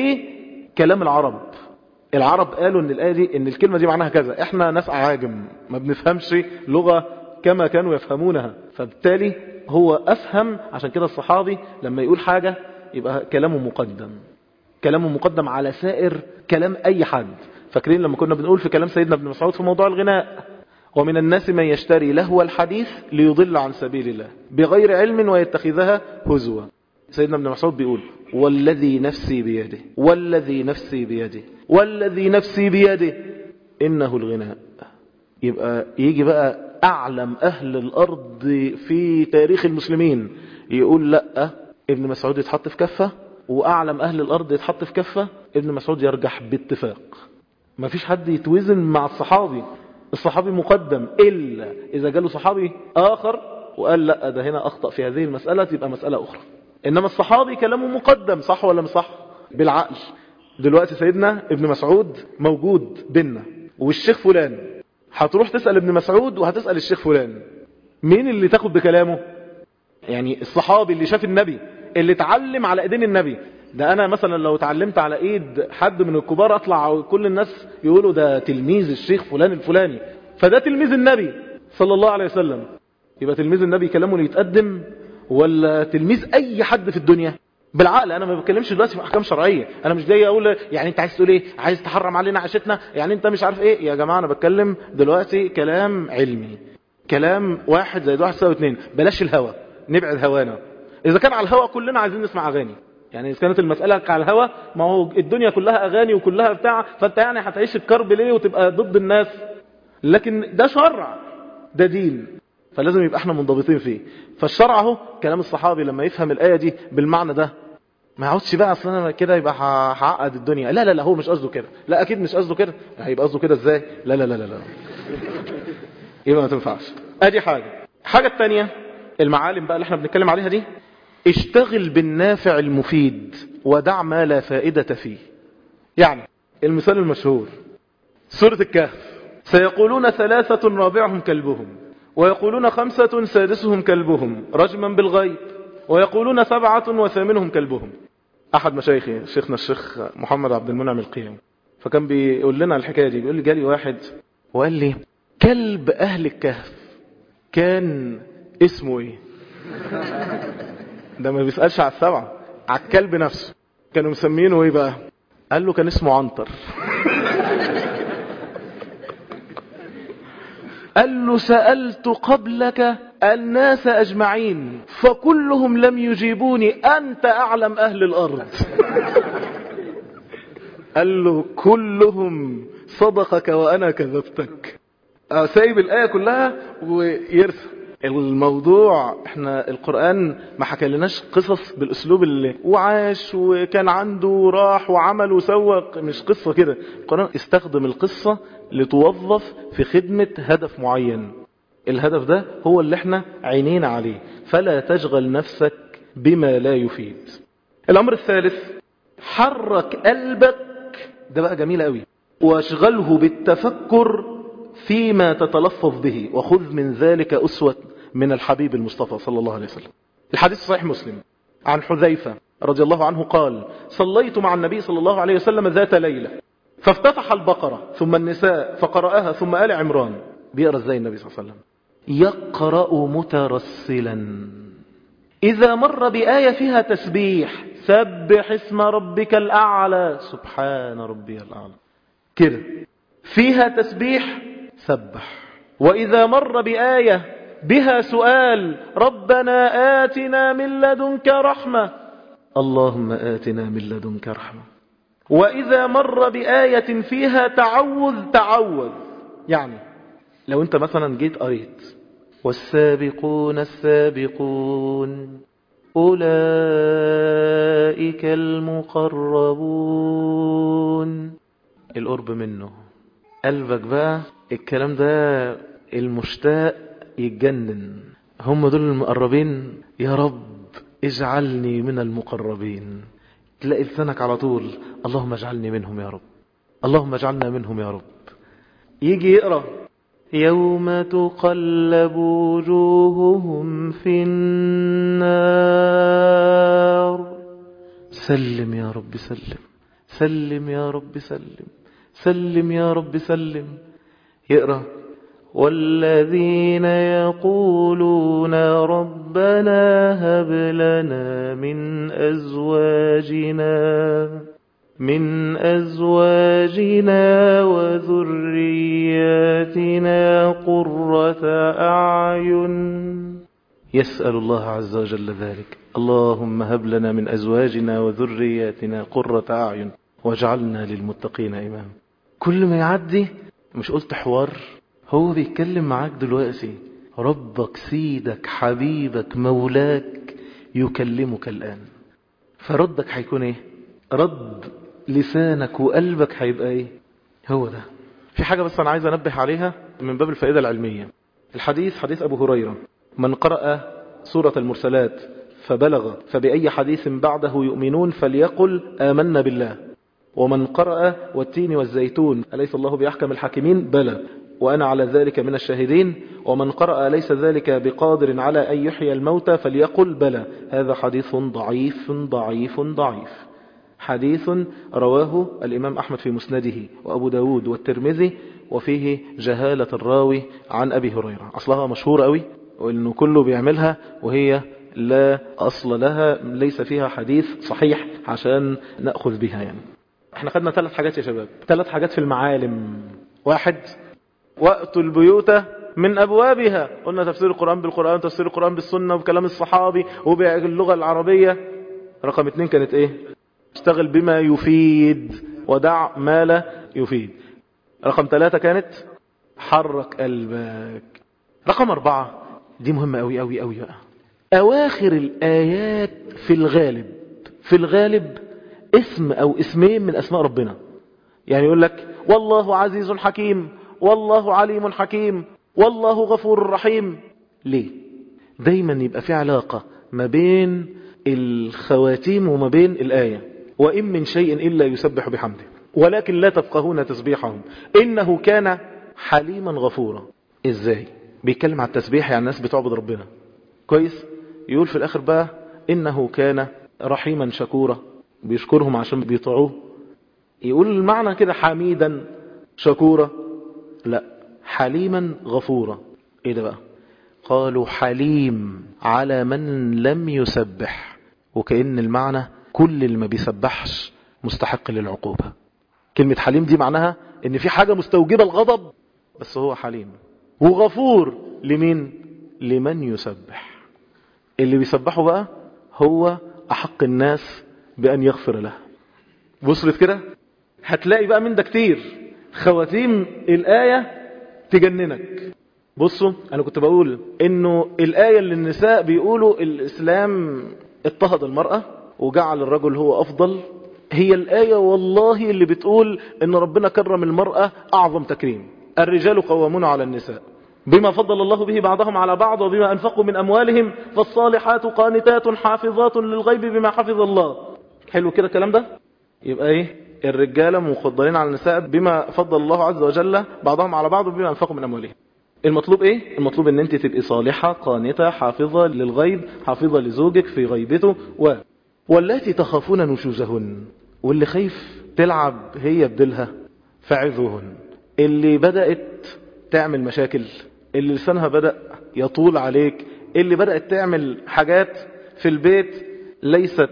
Speaker 1: بكلام العرب العرب قالوا ان الآية دي ان الكلمة دي معناها كذا احنا ناس عاجم ما بنفهمش لغة كما كانوا يفهمونها فبالتالي هو أفهم عشان كده الصحابي لما يقول حاجة يبقى كلامه مقدم كلامه مقدم على سائر كلام أي حد فاكرين لما كنا بنقول في كلام سيدنا ابن مسعود في موضوع الغناء ومن الناس من يشتري لهو الحديث ليضل عن سبيل الله بغير علم ويتخذها هزوا سيدنا ابن مسعود بيقول والذي نفسي بيده والذي نفسي بيده والذي نفسي بيده إنه الغناء يبقى يجي بقى أعلم أهل الأرض في تاريخ المسلمين يقول لا ابن مسعود يتحط في كفة وأعلم أهل الأرض يتحط في كفة ابن مسعود يرجح باتفاق ما فيش حد يتوزن مع الصحابي الصحابي مقدم إلا إذا جاله صحابي آخر وقال لا ده هنا أخطأ في هذه المسألة تبقى مسألة أخرى إنما الصحابي كلامه مقدم صح ولا مش صح بالعقل دلوقتي سيدنا ابن مسعود موجود بينا والشيخ فلان هتروح تسأل ابن مسعود وهتسأل الشيخ فلان مين اللي تاخد بكلامه يعني الصحابي اللي شاف النبي اللي اتعلم على ايدين النبي ده انا مثلا لو اتعلمت على ايد حد من الكبار اطلع كل الناس يقولوا ده تلميذ الشيخ فلان الفلاني فده تلميذ النبي صلى الله عليه وسلم يبقى تلميذ النبي كلامه اللي يتقدم ولا تلميذ اي حد في الدنيا بالعقل انا ما بتكلمش دلوقتي في احكام شرعيه انا مش جاي اقول يعني انت عايز تقول ايه عايز تحرم علينا عيشتنا يعني انت مش عارف ايه يا جماعه انا بتكلم دلوقتي كلام علمي كلام واحد زائد واحد يساوي اتنين بلاش الهوى نبعد هوانا اذا كان على الهوى كلنا عايزين نسمع اغاني يعني اذا كانت المساله على الهوى ما هو الدنيا كلها اغاني وكلها بتاع فانت يعني هتعيش الكرب ليه وتبقى ضد الناس لكن ده شرع ده دين فلازم يبقى احنا منضبطين فيه فالشرع اهو كلام الصحابي لما يفهم الآية دي بالمعنى ده ما يقعدش بقى اصل انا كده يبقى هعقد الدنيا لا لا لا هو مش قصده كده لا اكيد مش قصده كده هيبقى قصده كده ازاي لا لا لا لا لا يبقى ما تنفعش ادي حاجة الحاجة الثانية المعالم بقى اللي احنا بنتكلم عليها دي اشتغل بالنافع المفيد ودع ما لا فائدة فيه يعني المثال المشهور سورة الكهف سيقولون ثلاثة رابعهم كلبهم ويقولون خمسة سادسهم كلبهم رجما بالغيب ويقولون سبعة وثامنهم كلبهم أحد مشايخي شيخنا الشيخ محمد عبد المنعم القيم فكان بيقول لنا الحكاية دي بيقول لي جالي واحد وقال لي كلب أهل الكهف كان اسمه ايه ده ما بيسألش على السبعة على الكلب نفسه كانوا مسمينه ايه بقى قال له كان اسمه عنتر قال له سألت قبلك الناس أجمعين فكلهم لم يجيبوني أنت أعلم أهل الأرض قال له كلهم صدقك وأنا كذبتك سايب الآية كلها ويرسم الموضوع احنا القرآن ما حكالناش قصص بالاسلوب اللي وعاش وكان عنده وراح وعمل وسوى مش قصة كده القرآن استخدم القصة لتوظف في خدمة هدف معين الهدف ده هو اللي احنا عينينا عليه فلا تشغل نفسك بما لا يفيد الامر الثالث حرك قلبك ده بقى جميل قوي واشغله بالتفكر فيما تتلفظ به وخذ من ذلك أسوة من الحبيب المصطفى صلى الله عليه وسلم الحديث صحيح مسلم عن حذيفة رضي الله عنه قال صليت مع النبي صلى الله عليه وسلم ذات ليلة فافتتح البقرة ثم النساء فقرأها ثم آل عمران بيقرأ ازاي النبي صلى الله عليه وسلم يقرأ مترسلا إذا مر بآية فيها تسبيح سبح اسم ربك الأعلى سبحان ربي الأعلى كده فيها تسبيح سبح وإذا مر بآية بها سؤال ربنا آتنا من لدنك رحمة اللهم آتنا من لدنك رحمة وإذا مر بآية فيها تعوذ تعوذ يعني لو أنت مثلا جيت قريت والسابقون السابقون أولئك المقربون القرب منه قلبك بقى الكلام ده المشتاق يتجنن هم دول المقربين يا رب اجعلني من المقربين تلاقي لسانك على طول اللهم اجعلني منهم يا رب اللهم اجعلنا منهم يا رب يجي يقرأ يوم تقلب وجوههم في النار سلم يا رب سلم سلم يا رب سلم سلم يا رب سلم يقرأ والذين يقولون ربنا هب لنا من أزواجنا من أزواجنا وذرياتنا قرة أعين يسأل الله عز وجل ذلك اللهم هب لنا من أزواجنا وذرياتنا قرة أعين واجعلنا للمتقين إمام كل ما يعدي مش قلت حوار هو بيتكلم معاك دلوقتي ربك سيدك حبيبك مولاك يكلمك الآن فردك هيكون ايه رد لسانك وقلبك هيبقى ايه هو ده في حاجة بس انا عايز انبه عليها من باب الفائدة العلمية الحديث حديث ابو هريرة من قرأ سورة المرسلات فبلغ فبأي حديث بعده يؤمنون فليقل آمنا بالله ومن قرأ والتين والزيتون أليس الله بأحكم الحاكمين بلى وأنا على ذلك من الشاهدين ومن قرأ ليس ذلك بقادر على أن يحيي الموتى فليقل بلى هذا حديث ضعيف ضعيف ضعيف حديث رواه الإمام أحمد في مسنده وأبو داود والترمذي وفيه جهالة الراوي عن أبي هريرة أصلها مشهور قوي وإنه كله بيعملها وهي لا أصل لها ليس فيها حديث صحيح عشان نأخذ بها يعني احنا خدنا ثلاث حاجات يا شباب ثلاث حاجات في المعالم واحد وقتوا البيوت من أبوابها قلنا تفسير القرآن بالقرآن تفسير القرآن بالسنة وبكلام الصحابي وباللغة العربية رقم اتنين كانت ايه اشتغل بما يفيد ودع ما لا يفيد رقم ثلاثة كانت حرك قلبك رقم أربعة دي مهمة أوي أوي أوي بقى أواخر الآيات في الغالب في الغالب اسم أو اسمين من أسماء ربنا يعني يقول لك والله عزيز حكيم والله عليم حكيم والله غفور رحيم ليه دايما يبقى في علاقة ما بين الخواتيم وما بين الآية وإن من شيء إلا يسبح بحمده ولكن لا تفقهون تسبيحهم إنه كان حليما غفورا إزاي بيتكلم على التسبيح يعني الناس بتعبد ربنا كويس يقول في الآخر بقى إنه كان رحيما شكورا بيشكرهم عشان بيطيعوه يقول المعنى كده حميدا شكورا لا حليما غفورا ايه ده بقى قالوا حليم على من لم يسبح وكأن المعنى كل اللي ما بيسبحش مستحق للعقوبة كلمة حليم دي معناها ان في حاجة مستوجبة الغضب بس هو حليم وغفور لمين لمن يسبح اللي بيسبحه بقى هو أحق الناس بأن يغفر له وصلت كده هتلاقي بقى من ده كتير خواتيم الآية تجننك بصوا أنا كنت بقول إنه الآية اللي النساء بيقولوا الإسلام اضطهد المرأة وجعل الرجل هو أفضل هي الآية والله اللي بتقول إن ربنا كرم المرأة أعظم تكريم الرجال قوامون على النساء بما فضل الله به بعضهم على بعض وبما أنفقوا من أموالهم فالصالحات قانتات حافظات للغيب بما حفظ الله حلو كده الكلام ده يبقى ايه الرجالة مفضلين على النساء بما فضل الله عز وجل بعضهم على بعض وبما أنفقوا من أموالهم المطلوب ايه المطلوب ان انت تبقي صالحة قانتة حافظة للغيب حافظة لزوجك في غيبته و والتي تخافون نشوزهن واللي خايف تلعب هي بدلها فعظوهن اللي بدأت تعمل مشاكل اللي لسانها بدأ يطول عليك اللي بدأت تعمل حاجات في البيت ليست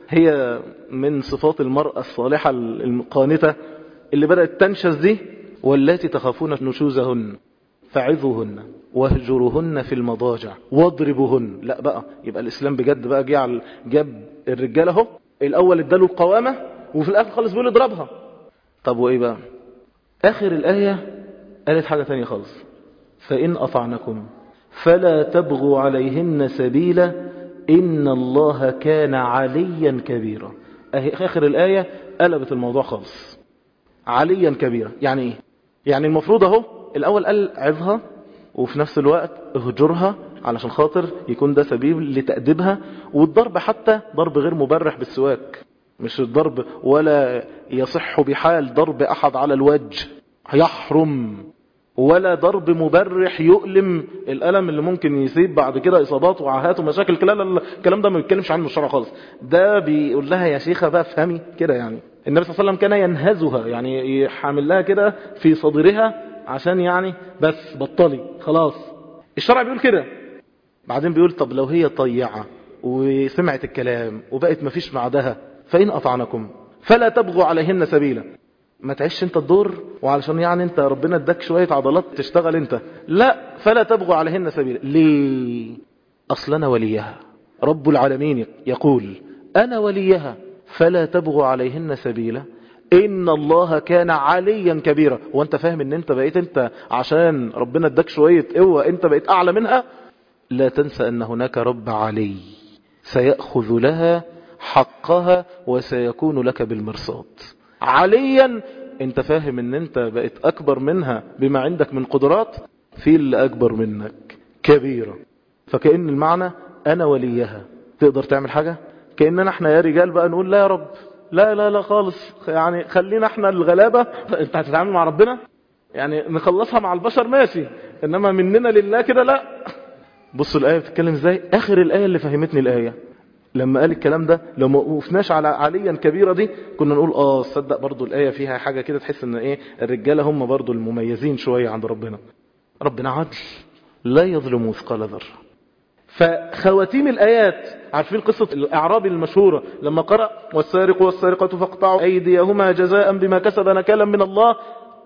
Speaker 1: هي من صفات المرأة الصالحة القانتة اللي بدأت تنشز دي والتي تخافون نشوزهن فعظوهن واهجروهن في المضاجع واضربوهن لا بقى يبقى الإسلام بجد بقى جعل جاب الرجال اهو الأول اداله القوامة وفي الآخر خالص بيقول اضربها طب وإيه بقى آخر الآية قالت حاجة تانية خالص فإن أطعنكم فلا تبغوا عليهن سبيلا إن الله كان عليا كبيرا آخر الآية قلبت الموضوع خالص عليا كبيرا يعني إيه يعني المفروض اهو الأول قال عظها وفي نفس الوقت اهجرها علشان خاطر يكون ده سبيل لتأديبها والضرب حتى ضرب غير مبرح بالسواك مش الضرب ولا يصح بحال ضرب أحد على الوجه يحرم ولا ضرب مبرح يؤلم الألم اللي ممكن يسيب بعد كده إصابات وعاهات ومشاكل الكلام ده ما بيتكلمش عنه الشرع خالص ده بيقول لها يا شيخة بقى فهمي كده يعني النبي صلى الله عليه وسلم كان ينهزها يعني يحامل لها كده في صدرها عشان يعني بس بطلي خلاص الشرع بيقول كده بعدين بيقول طب لو هي طيعة وسمعت الكلام وبقت مفيش بعدها فإن أطعنكم فلا تبغوا عليهن سبيلا ما تعيش انت الدور وعلشان يعني انت ربنا اداك شوية عضلات تشتغل انت لا فلا تبغوا عليهن سبيلا ليه اصل انا وليها رب العالمين يقول انا وليها فلا تبغوا عليهن سبيلا ان الله كان عليا كبيرا وانت فاهم ان انت بقيت انت عشان ربنا اداك شوية قوة انت بقيت اعلى منها لا تنسى ان هناك رب علي سيأخذ لها حقها وسيكون لك بالمرصاد عليا انت فاهم ان انت بقيت اكبر منها بما عندك من قدرات في اللي اكبر منك كبيرة فكأن المعنى انا وليها تقدر تعمل حاجة كأننا احنا يا رجال بقى نقول لا يا رب لا لا لا خالص يعني خلينا احنا الغلابة انت هتتعامل مع ربنا يعني نخلصها مع البشر ماشي انما مننا لله كده لا بصوا الآية بتتكلم ازاي اخر الآية اللي فهمتني الآية لما قال الكلام ده لو ما وقفناش على عليا كبيرة دي كنا نقول اه صدق برضو الآية فيها حاجة كده تحس ان ايه الرجالة هم برضو المميزين شوية عند ربنا ربنا عدل لا يظلم مثقال ذرة فخواتيم الآيات عارفين قصة الأعرابي المشهورة لما قرأ والسارق والسارقة فاقطعوا أيديهما جزاء بما كسب نكالا من الله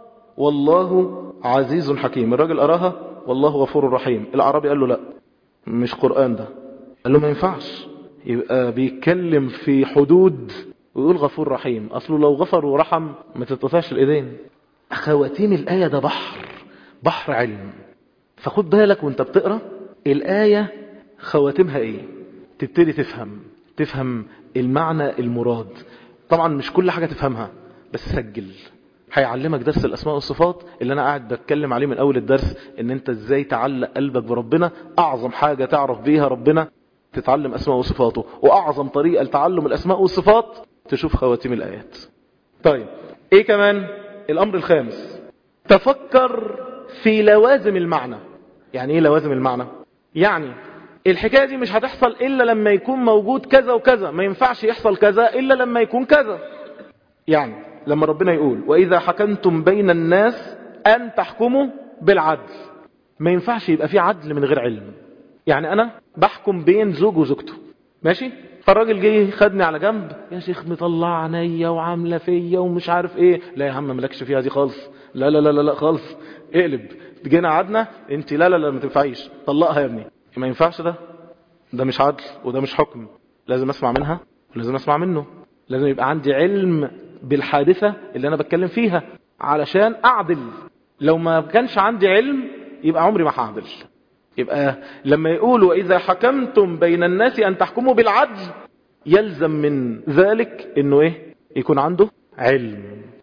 Speaker 1: والله عزيز حكيم الراجل أراها والله غفور رحيم الأعرابي قال له لا مش قرآن ده قال له ما ينفعش يبقى بيتكلم في حدود ويقول غفور رحيم أصله لو غفر ورحم ما تتطفعش الإيدين خواتيم الآية ده بحر بحر علم فخد بالك وانت بتقرأ الآية خواتمها ايه تبتدي تفهم تفهم المعنى المراد طبعا مش كل حاجة تفهمها بس سجل هيعلمك درس الأسماء والصفات اللي أنا قاعد بتكلم عليه من أول الدرس إن أنت إزاي تعلق قلبك بربنا أعظم حاجة تعرف بيها ربنا تتعلم أسماء وصفاته وأعظم طريقة لتعلم الأسماء والصفات تشوف خواتيم الآيات طيب إيه كمان الأمر الخامس تفكر في لوازم المعنى يعني إيه لوازم المعنى يعني الحكاية دي مش هتحصل إلا لما يكون موجود كذا وكذا ما ينفعش يحصل كذا إلا لما يكون كذا يعني لما ربنا يقول وإذا حكمتم بين الناس أن تحكموا بالعدل ما ينفعش يبقى في عدل من غير علم يعني أنا بحكم بين زوج وزوجته ماشي فالراجل جه خدني على جنب يا شيخ مطلع عينيا وعامله فيا ومش عارف ايه لا يا عم مالكش فيها دي خالص لا لا لا لا, لا خالص اقلب جينا قعدنا انت لا لا لا ما تنفعيش طلقها يا ابني ما ينفعش ده ده مش عدل وده مش حكم لازم اسمع منها ولازم اسمع منه لازم يبقى عندي علم بالحادثة اللي انا بتكلم فيها علشان اعدل لو ما كانش عندي علم يبقى عمري ما هعدل يبقى لما يقولوا إذا حكمتم بين الناس أن تحكموا بالعدل يلزم من ذلك أنه إيه يكون عنده علم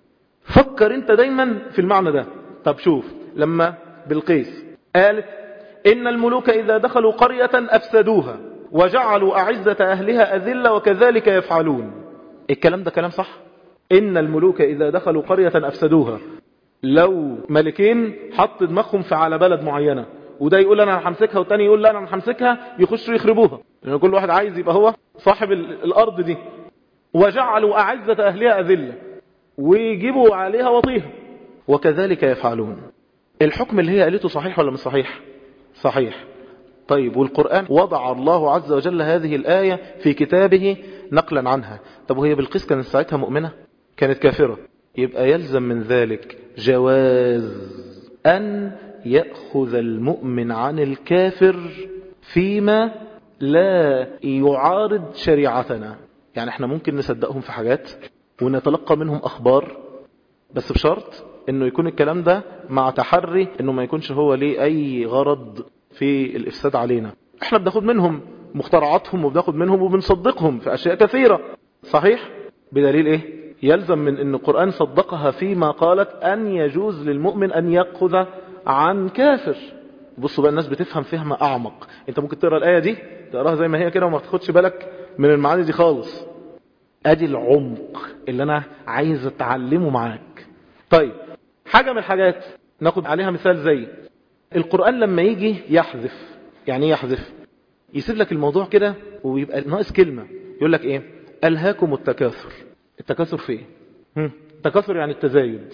Speaker 1: فكر أنت دايما في المعنى ده طب شوف لما بالقيس قالت إن الملوك إذا دخلوا قرية أفسدوها وجعلوا أعزة أهلها أذلة وكذلك يفعلون الكلام ده كلام صح إن الملوك إذا دخلوا قرية أفسدوها لو ملكين حط دماغهم في على بلد معينة وده يقول انا همسكها والتاني يقول لا انا همسكها يخشوا يخربوها لان كل واحد عايز يبقى هو صاحب الارض دي وجعلوا اعزة اهلها اذلة ويجيبوا عليها وطيها وكذلك يفعلون الحكم اللي هي قالته صحيح ولا مش صحيح صحيح طيب والقرآن وضع الله عز وجل هذه الآية في كتابه نقلا عنها طب وهي بالقيس كانت ساعتها مؤمنة كانت كافرة يبقى يلزم من ذلك جواز أن يأخذ المؤمن عن الكافر فيما لا يعارض شريعتنا يعني احنا ممكن نصدقهم في حاجات ونتلقى منهم أخبار بس بشرط انه يكون الكلام ده مع تحري انه ما يكونش هو ليه اي غرض في الافساد علينا احنا بناخد منهم مخترعاتهم وبناخد منهم وبنصدقهم في اشياء كثيرة صحيح بدليل ايه يلزم من ان القرآن صدقها فيما قالت ان يجوز للمؤمن ان يأخذ عن كافر بصوا بقى الناس بتفهم فهم اعمق انت ممكن تقرا الايه دي تقراها زي ما هي كده وما تاخدش بالك من المعاني دي خالص ادي العمق اللي انا عايز اتعلمه معاك طيب حاجه من الحاجات ناخد عليها مثال زي القران لما يجي يحذف يعني ايه يحذف يسيب لك الموضوع كده ويبقى ناقص كلمه يقول لك ايه الهاكم التكاثر التكاثر في ايه التكاثر يعني التزايد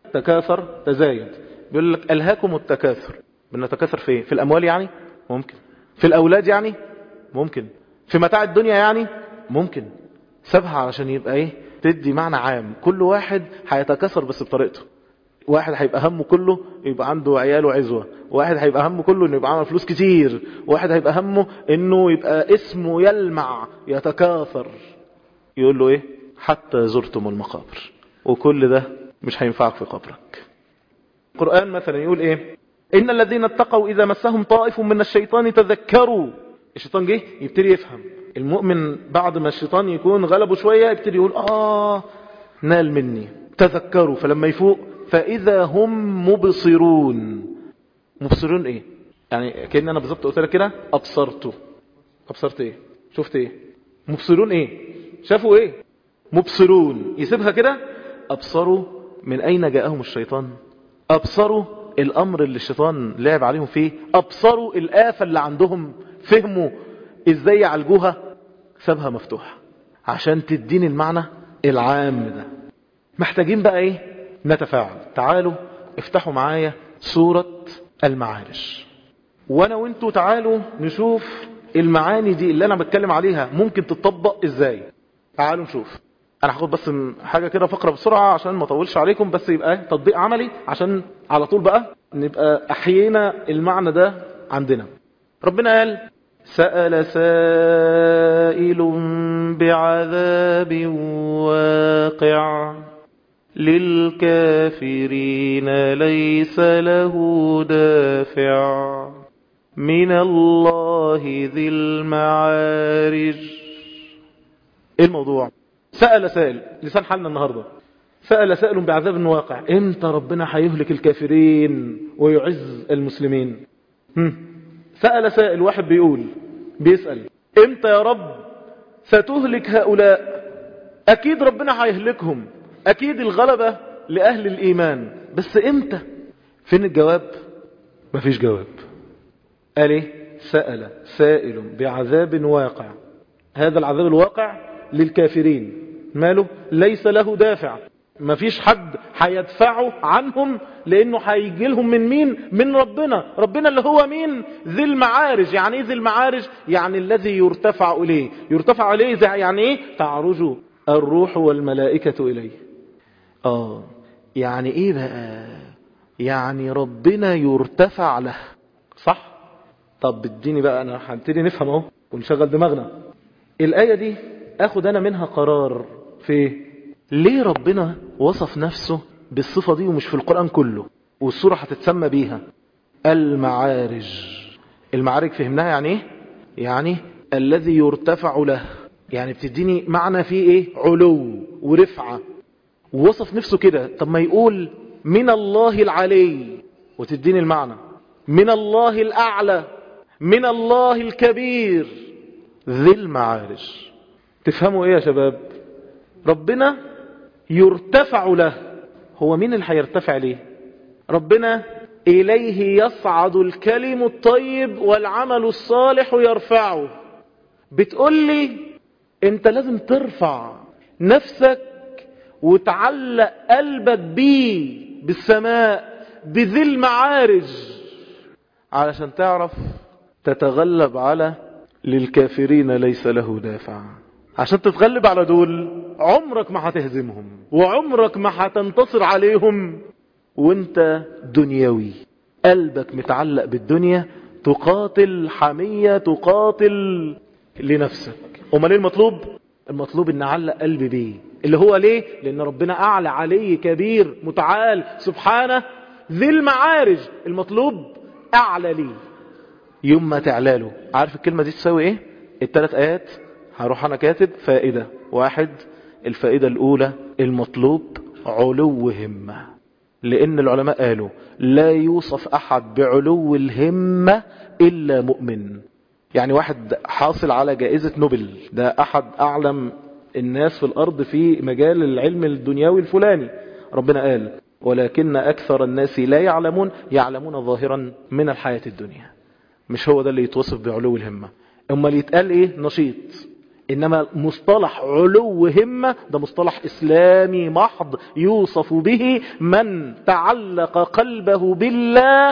Speaker 1: تكاثر تزايد بيقول لك ألهاكم التكاثر بنتكاثر في ايه في الأموال يعني ممكن في الأولاد يعني ممكن في متاع الدنيا يعني ممكن سابها علشان يبقى ايه تدي معنى عام كل واحد هيتكاثر بس بطريقته واحد هيبقى همه كله يبقى عنده عيال وعزوة واحد هيبقى همه كله انه يبقى عمل فلوس كتير واحد هيبقى همه انه يبقى اسمه يلمع يتكاثر يقول له ايه حتى زرتم المقابر وكل ده مش هينفعك في قبرك القرآن مثلا يقول ايه ان الذين اتقوا اذا مسهم طائف من الشيطان تذكروا الشيطان جه يبتدي يفهم المؤمن بعد ما الشيطان يكون غلبه شوية يبتدي يقول اه نال مني تذكروا فلما يفوق فاذا هم مبصرون مبصرون ايه يعني كأن انا بالظبط قلت لك كده ابصرته ابصرت ايه شفت ايه مبصرون ايه شافوا ايه مبصرون يسيبها كده ابصروا من اين جاءهم الشيطان أبصروا الأمر اللي الشيطان لعب عليهم فيه أبصروا الآفة اللي عندهم فهموا إزاي يعالجوها سابها مفتوحة عشان تديني المعنى العام ده محتاجين بقى إيه نتفاعل تعالوا افتحوا معايا سورة المعارج وانا وانتوا تعالوا نشوف المعاني دي اللي انا بتكلم عليها ممكن تطبق ازاي تعالوا نشوف انا هاخد بس حاجة كده فقرة بسرعة عشان ما اطولش عليكم بس يبقى تطبيق عملي عشان على طول بقى نبقى احيينا المعنى ده عندنا ربنا قال سأل سائل بعذاب واقع للكافرين ليس له دافع من الله ذي المعارج ايه الموضوع سأل سائل لسان حالنا النهاردة سأل سائل بعذاب واقع امتى ربنا هيهلك الكافرين ويعز المسلمين هم. سأل سائل واحد بيقول بيسأل امتى يا رب ستهلك هؤلاء اكيد ربنا هيهلكهم اكيد الغلبة لأهل الإيمان بس امتى فين الجواب مفيش جواب قال ايه سأل سائل بعذاب واقع هذا العذاب الواقع للكافرين ماله ليس له دافع مفيش حد هيدفعه عنهم لانه هيجي لهم من مين من ربنا ربنا اللي هو مين ذي المعارج يعني ايه ذي المعارج يعني الذي يرتفع اليه يرتفع اليه زي يعني ايه تعرج الروح والملائكة اليه اه يعني ايه بقى يعني ربنا يرتفع له صح طب اديني بقى انا هنبتدي نفهم اهو ونشغل دماغنا الايه دي اخد انا منها قرار في ليه ربنا وصف نفسه بالصفة دي ومش في القرآن كله والسورة هتتسمى بيها المعارج المعارج فهمناها يعني ايه يعني الذي يرتفع له يعني بتديني معنى فيه ايه علو ورفعة ووصف نفسه كده طب ما يقول من الله العلي وتديني المعنى من الله الأعلى من الله الكبير ذي المعارج تفهموا ايه يا شباب ربنا يرتفع له هو مين اللي هيرتفع ليه ربنا إليه يصعد الكلم الطيب والعمل الصالح يرفعه بتقول لي انت لازم ترفع نفسك وتعلق قلبك بيه بالسماء بذي المعارج علشان تعرف تتغلب على للكافرين ليس له دافع عشان تتغلب على دول عمرك ما هتهزمهم وعمرك ما هتنتصر عليهم وانت دنيوي قلبك متعلق بالدنيا تقاتل حمية تقاتل لنفسك امال ايه المطلوب المطلوب ان اعلق قلبي بيه اللي هو ليه لان ربنا اعلى عليه كبير متعال سبحانه ذي المعارج المطلوب اعلى ليه يوم ما تعلاله عارف الكلمة دي تساوي ايه الثلاث ايات هروح انا كاتب فائدة واحد الفائدة الاولى المطلوب علو همة لان العلماء قالوا لا يوصف احد بعلو الهمة الا مؤمن يعني واحد حاصل على جائزة نوبل ده احد اعلم الناس في الارض في مجال العلم الدنيوي الفلاني ربنا قال ولكن اكثر الناس لا يعلمون يعلمون ظاهرا من الحياة الدنيا مش هو ده اللي يتوصف بعلو الهمة اما اللي يتقال ايه نشيط انما مصطلح علو همة ده مصطلح اسلامي محض يوصف به من تعلق قلبه بالله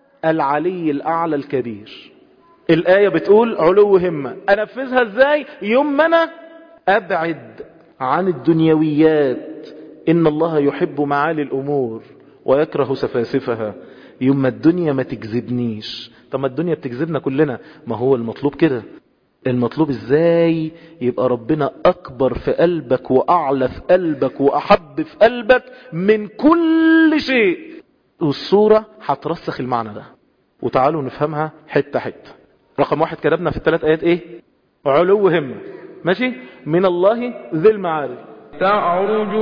Speaker 1: العلي الاعلى الكبير الاية بتقول علو همة انفذها ازاي يوم ما انا ابعد عن الدنيويات ان الله يحب معالي الامور ويكره سفاسفها يوم ما الدنيا ما تجذبنيش طب ما الدنيا بتجذبنا كلنا ما هو المطلوب كده المطلوب ازاي يبقى ربنا اكبر في قلبك واعلى في قلبك واحب في قلبك من كل شيء والصورة هترسخ المعنى ده وتعالوا نفهمها حتة حتة رقم واحد كتبنا في الثلاث ايات ايه علو همة ماشي من الله ذي المعارج
Speaker 2: تعرج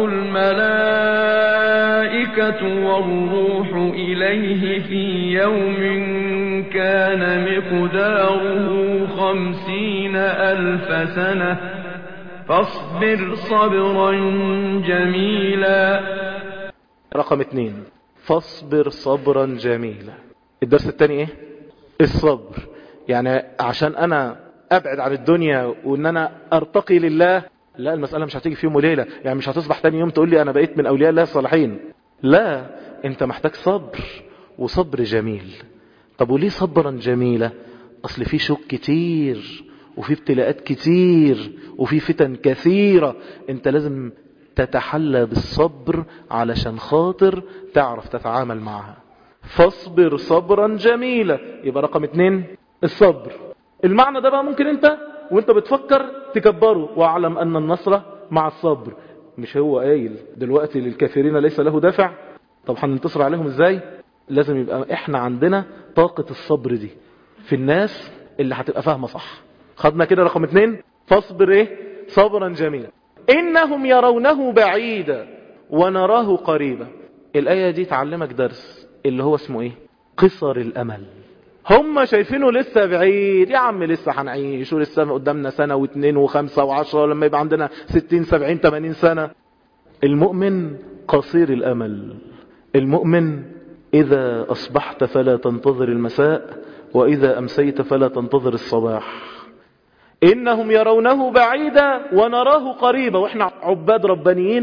Speaker 2: الملائكة والروح إليه في يوم كان مقداره خمسين ألف سنة فاصبر صبرا جميلا
Speaker 1: رقم اتنين فاصبر صبرا جميلا الدرس الثاني ايه الصبر يعني عشان انا ابعد عن الدنيا وان انا ارتقي لله لا المسألة مش هتيجي في يوم وليلة يعني مش هتصبح تاني يوم تقول لي انا بقيت من اولياء الله الصالحين لا انت محتاج صبر وصبر جميل طب وليه صبرا جميلة اصل في شوك كتير وفي ابتلاءات كتير وفي فتن كثيرة انت لازم تتحلى بالصبر علشان خاطر تعرف تتعامل معها فاصبر صبرا جميلا يبقى رقم اتنين الصبر المعنى ده بقى ممكن انت وانت بتفكر تكبره واعلم ان النصر مع الصبر مش هو قايل دلوقتي للكافرين ليس له دافع طب هننتصر عليهم ازاي لازم يبقى احنا عندنا طاقة الصبر دي في الناس اللي هتبقى فاهمة صح خدنا كده رقم اتنين فاصبر ايه صبرا جميلا انهم يرونه بعيدا ونراه قريبا الاية دي تعلمك درس اللي هو اسمه ايه قصر الامل هم شايفينه لسه بعيد يا عم لسه هنعيش ولسه قدامنا سنة واثنين وخمسة وعشرة لما يبقى عندنا ستين سبعين تمانين سنة المؤمن قصير الامل المؤمن اذا اصبحت فلا تنتظر المساء واذا امسيت فلا تنتظر الصباح انهم يرونه بعيدا ونراه قريبا واحنا عباد ربانيين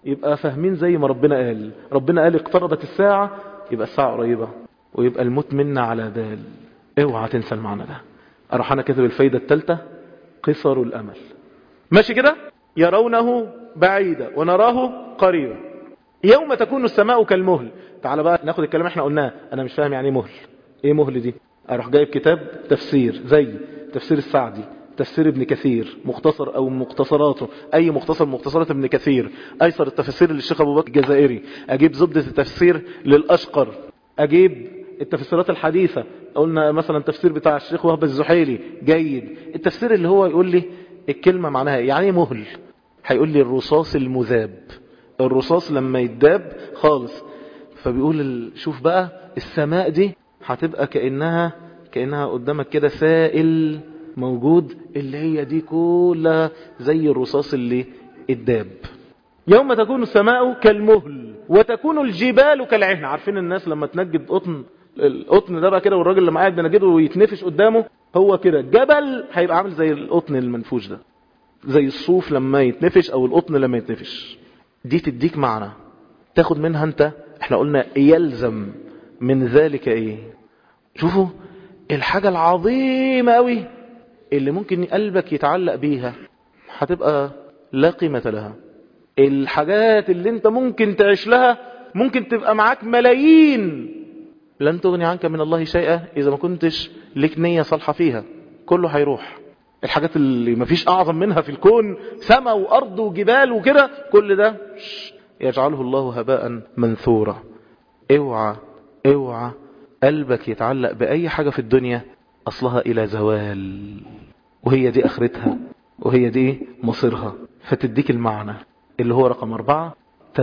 Speaker 1: يبقى فاهمين زي ما ربنا قال ربنا قال اقتربت الساعة يبقى الساعة قريبة ويبقى الموت منا على بال اوعى تنسى المعنى ده اروح انا كاتب الفايدة الثالثة قصر الامل ماشي كده يرونه بعيدا ونراه قريبا يوم تكون السماء كالمهل تعال بقى ناخد الكلام احنا قلناه انا مش فاهم يعني ايه مهل ايه مهل دي اروح جايب كتاب تفسير زي تفسير السعدي تفسير ابن كثير مختصر او مختصراته اي مختصر مختصرات ابن كثير ايسر التفسير للشيخ ابو بكر الجزائري اجيب زبدة التفسير للاشقر اجيب التفسيرات الحديثة قلنا مثلا تفسير بتاع الشيخ وهب الزحيلي جيد التفسير اللي هو يقول لي الكلمة معناها يعني ايه مهل هيقول لي الرصاص المذاب الرصاص لما يتداب خالص فبيقول ال- شوف بقى السماء دي هتبقى كأنها كأنها قدامك كده سائل موجود اللي هي دي كلها زي الرصاص اللي اتداب يوم تكون السماء كالمهل وتكون الجبال كالعهن عارفين الناس لما تنجد قطن القطن ده بقى كده والراجل اللي معاه بنجده ويتنفش قدامه هو كده جبل هيبقى عامل زي القطن المنفوش ده زي الصوف لما يتنفش او القطن لما يتنفش دي تديك معنى تاخد منها انت احنا قلنا يلزم من ذلك ايه شوفوا الحاجة العظيمة قوي اللي ممكن قلبك يتعلق بيها هتبقى لا قيمة لها الحاجات اللي انت ممكن تعيش لها ممكن تبقى معاك ملايين لن تغني عنك من الله شيئا اذا ما كنتش لك نية صالحة فيها كله هيروح الحاجات اللي مفيش اعظم منها في الكون سماء وارض وجبال وكده كل ده شش، يجعله الله هباء منثورا اوعى اوعى قلبك يتعلق باي حاجة في الدنيا اصلها الى زوال وهي دي اخرتها وهي دي مصيرها فتديك المعنى اللي هو رقم اربعة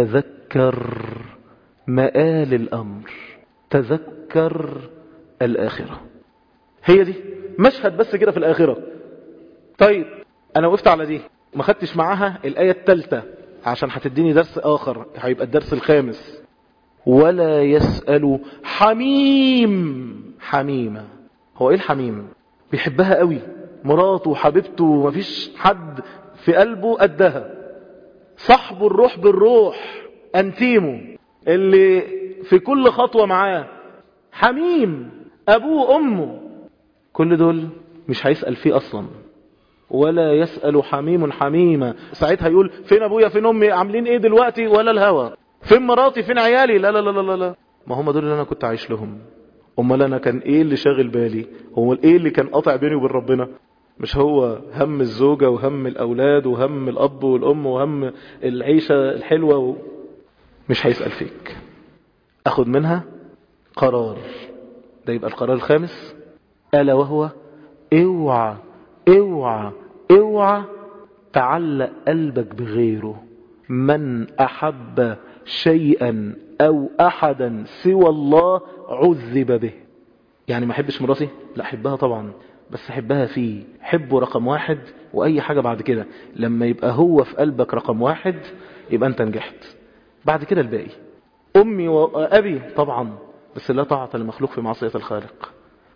Speaker 1: تذكر مآل الامر تذكر الاخرة هي دي مشهد بس كده في الاخرة طيب انا وقفت على دي ما خدتش معاها الاية التالتة عشان هتديني درس اخر هيبقى الدرس الخامس ولا يسأل حميم حميمة هو ايه الحميم بيحبها قوي مراته وحبيبته مفيش حد في قلبه قدها صاحبه الروح بالروح انتيمه اللي في كل خطوة معاه حميم ابوه امه كل دول مش هيسأل فيه اصلا ولا يسأل حميم حميمة ساعتها يقول فين ابويا فين امي عاملين ايه دلوقتي ولا الهوى فين مراتي فين عيالي لا لا لا لا لا ما هم دول اللي انا كنت عايش لهم امال انا كان ايه اللي شاغل بالي هو ايه اللي كان قاطع بيني وبين ربنا مش هو هم الزوجة وهم الاولاد وهم الاب والام وهم العيشة الحلوة و... مش هيسأل فيك اخد منها قرار ده يبقى القرار الخامس ألا وهو اوعى اوعى اوعى تعلق قلبك بغيره من أحب شيئا أو أحدا سوى الله عذب به يعني ما أحبش مراتي لا أحبها طبعا بس أحبها فيه حبه رقم واحد وأي حاجة بعد كده لما يبقى هو في قلبك رقم واحد يبقى أنت نجحت بعد كده الباقي أمي وأبي طبعا بس لا طاعة لمخلوق في معصية الخالق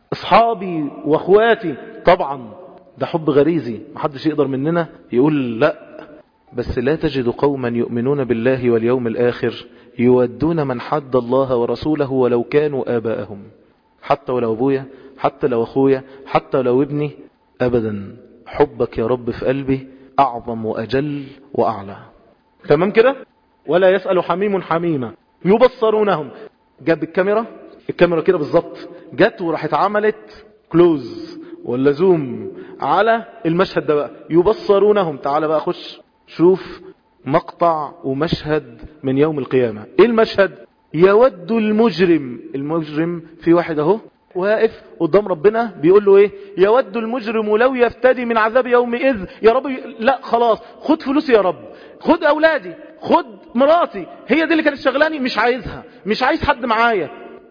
Speaker 1: أصحابي وأخواتي طبعا ده حب غريزي محدش يقدر مننا يقول لا بس لا تجد قوما يؤمنون بالله واليوم الآخر يودون من حد الله ورسوله ولو كانوا آباءهم حتى ولو أبويا حتى لو أخويا حتى لو ابني أبدا حبك يا رب في قلبي أعظم وأجل وأعلى تمام كده ولا يسأل حميم حميمة يبصرونهم جاب الكاميرا الكاميرا كده بالظبط جت وراحت عملت كلوز ولا زوم على المشهد ده بقى يبصرونهم تعال بقى خش شوف مقطع ومشهد من يوم القيامة ايه المشهد يود المجرم المجرم في واحد اهو واقف قدام ربنا بيقول له ايه يود المجرم لو يفتدي من عذاب يومئذ يا رب لا خلاص خد فلوسي يا رب خد اولادي خد مراتي هي دي اللي كانت شغلاني مش عايزها مش عايز حد معايا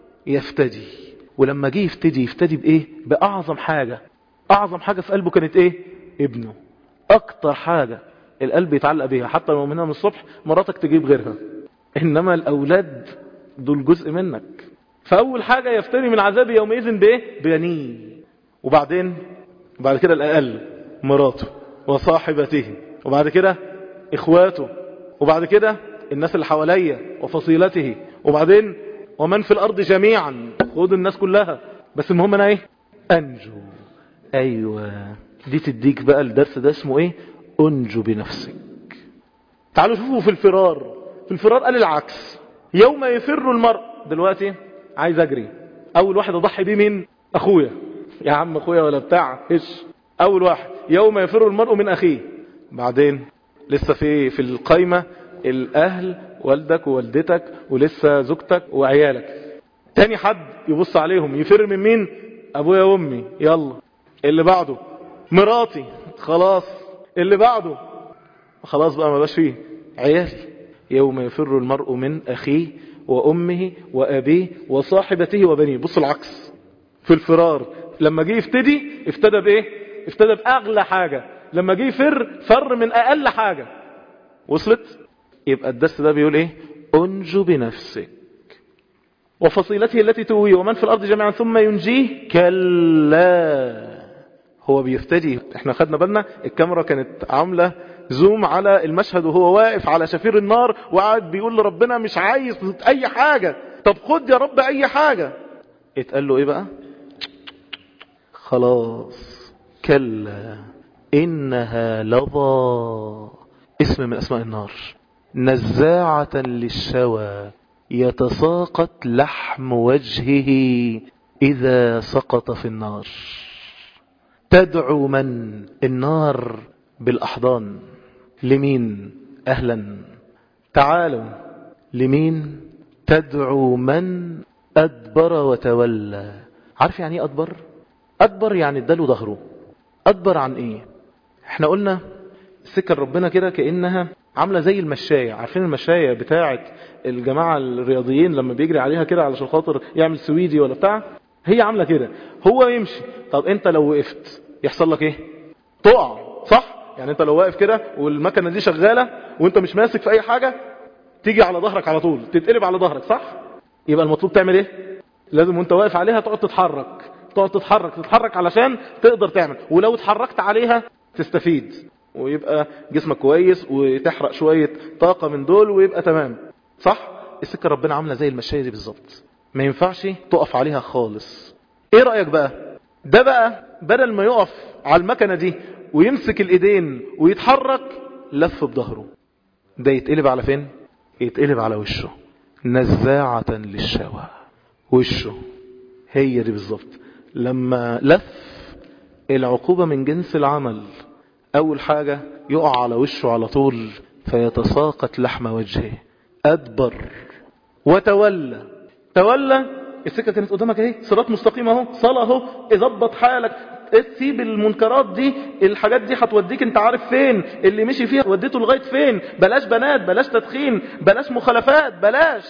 Speaker 1: يفتدي ولما جه يفتدي يفتدي بايه باعظم حاجة اعظم حاجة في قلبه كانت ايه ابنه اكتر حاجة القلب يتعلق بيها حتى لو منها من الصبح مراتك تجيب غيرها انما الاولاد دول جزء منك فاول حاجة يفتدي من عذاب يومئذ بايه بنيه وبعدين بعد كده الاقل مراته وصاحبته وبعد كده اخواته وبعد كده الناس اللي حواليا وفصيلته وبعدين ومن في الارض جميعا خد الناس كلها بس المهم انا ايه انجو ايوه دي تديك بقى الدرس ده اسمه ايه انجو بنفسك تعالوا شوفوا في الفرار في الفرار قال العكس يوم يفر المرء دلوقتي عايز اجري اول واحد اضحي بيه مين اخويا يا عم اخويا ولا بتاع ايش اول واحد يوم يفر المرء من اخيه بعدين لسه في في القايمه الاهل والدك ووالدتك ولسه زوجتك وعيالك تاني حد يبص عليهم يفر من مين ابويا وامي يلا اللي بعده مراتي خلاص اللي بعده خلاص بقى ما بقاش فيه عيالي يوم يفر المرء من اخيه وامه وابيه وصاحبته وبنيه بص العكس في الفرار لما جه يفتدي افتدى بايه افتدى باغلى حاجه لما جه يفر فر من اقل حاجه وصلت يبقى الدرس ده بيقول ايه انجو بنفسك وفصيلته التي تؤويه ومن في الارض جميعا ثم ينجيه كلا هو بيفتدي احنا خدنا بالنا الكاميرا كانت عامله زوم على المشهد وهو واقف على شفير النار وقعد بيقول لربنا مش عايز اي حاجه طب خد يا رب اي حاجه اتقال له ايه بقى خلاص كلا انها لظى اسم من اسماء النار نزاعة للشوى يتساقط لحم وجهه إذا سقط في النار تدعو من النار بالأحضان لمين أهلا تعالوا لمين تدعو من أدبر وتولى عارف يعني ايه أدبر أدبر يعني اداله ظهره أدبر عن إيه احنا قلنا سكر ربنا كده كأنها عاملة زي المشاية عارفين المشاية بتاعة الجماعة الرياضيين لما بيجري عليها كده علشان خاطر يعمل سويدي ولا بتاع هي عاملة كده هو يمشي طب انت لو وقفت يحصل لك ايه تقع صح يعني انت لو واقف كده والمكنة دي شغالة وانت مش ماسك في اي حاجة تيجي على ظهرك على طول تتقلب على ظهرك صح يبقى المطلوب تعمل ايه لازم وانت واقف عليها تقعد تتحرك تقعد تتحرك تتحرك علشان تقدر تعمل ولو اتحركت عليها تستفيد ويبقى جسمك كويس وتحرق شوية طاقة من دول ويبقى تمام صح السكة ربنا عاملة زي المشاية دي بالظبط ما ينفعش تقف عليها خالص ايه رأيك بقى ده بقى بدل ما يقف على المكنة دي ويمسك الايدين ويتحرك لف بظهره ده يتقلب على فين يتقلب على وشه نزاعة للشوى وشه هي دي بالظبط لما لف العقوبة من جنس العمل أول حاجة يقع على وشه على طول فيتساقط لحم وجهه أدبر وتولى تولى السكة كانت قدامك اهي صراط مستقيم اهو صلاة اهو اظبط حالك تسيب المنكرات دي الحاجات دي هتوديك انت عارف فين اللي مشي فيها وديته لغاية فين بلاش بنات بلاش تدخين بلاش مخالفات بلاش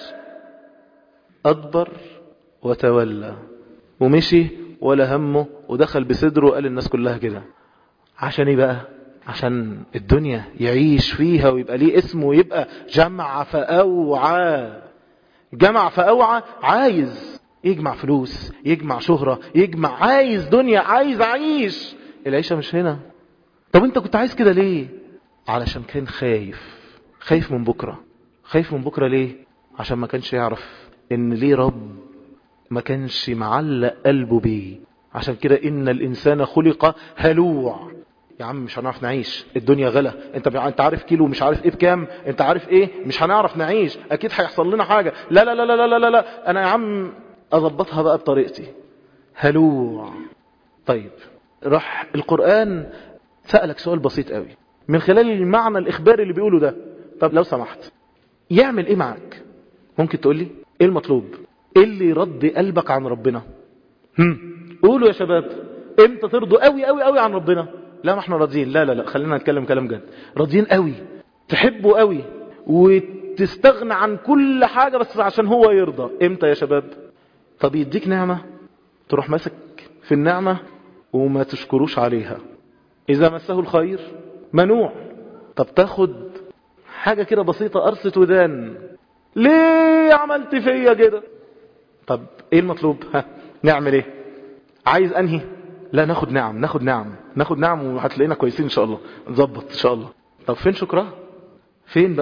Speaker 1: أدبر وتولى ومشي ولا همه ودخل بصدره وقال الناس كلها كده عشان ايه بقى عشان الدنيا يعيش فيها ويبقى ليه اسمه ويبقى جمع فأوعى جمع فأوعى عايز يجمع فلوس يجمع شهرة يجمع عايز دنيا عايز عيش العيشة مش هنا طب انت كنت عايز كده ليه علشان كان خايف خايف من بكرة خايف من بكرة ليه عشان ما كانش يعرف ان ليه رب ما كانش معلق قلبه بيه عشان كده ان الانسان خلق هلوع يا عم مش هنعرف نعيش الدنيا غلا انت انت عارف كيلو مش عارف ايه بكام انت عارف ايه مش هنعرف نعيش اكيد هيحصل لنا حاجة لا لا لا لا لا لا لا انا يا عم اضبطها بقى بطريقتي هلوع طيب راح القرآن سألك سؤال بسيط قوي من خلال المعنى الاخباري اللي بيقوله ده طب لو سمحت يعمل ايه معك ممكن تقول لي ايه المطلوب ايه اللي يرد قلبك عن ربنا هم قولوا يا شباب امتى ترضوا قوي قوي قوي عن ربنا لا ما احنا راضيين لا لا لا خلينا نتكلم كلام جد راضيين قوي تحبوا قوي وتستغنى عن كل حاجة بس عشان هو يرضى امتى يا شباب طب يديك نعمة تروح ماسك في النعمة وما تشكروش عليها اذا مسه الخير منوع طب تاخد حاجة كده بسيطة قرصة ودان ليه عملت فيا كده طب ايه المطلوب ها نعمل ايه عايز انهي لا ناخد نعم ناخد نعم ناخد نعم وهتلاقينا كويسين ان شاء الله نظبط ان شاء الله طب فين شكرها فين بقى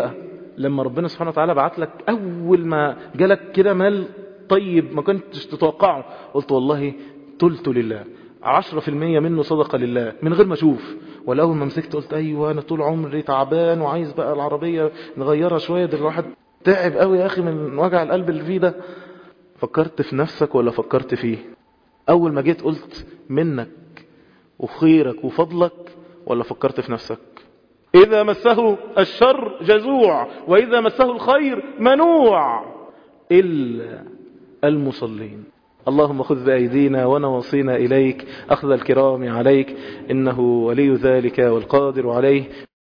Speaker 1: لما ربنا سبحانه وتعالى بعت لك أول ما جالك كده مال طيب ما كنتش تتوقعه قلت والله تلت لله عشرة في المية منه صدقة لله من غير ما أشوف والأول ما مسكت قلت أيوة أنا طول عمري تعبان وعايز بقى العربية نغيرها شوية ده الواحد تعب قوي يا أخي من وجع القلب اللي فيه ده فكرت في نفسك ولا فكرت فيه أول ما جيت قلت منك وخيرك وفضلك ولا فكرت في نفسك إذا مسه الشر جزوع وإذا مسه الخير منوع إلا المصلين اللهم خذ بأيدينا ونواصينا إليك أخذ الكرام عليك إنه ولي ذلك والقادر عليه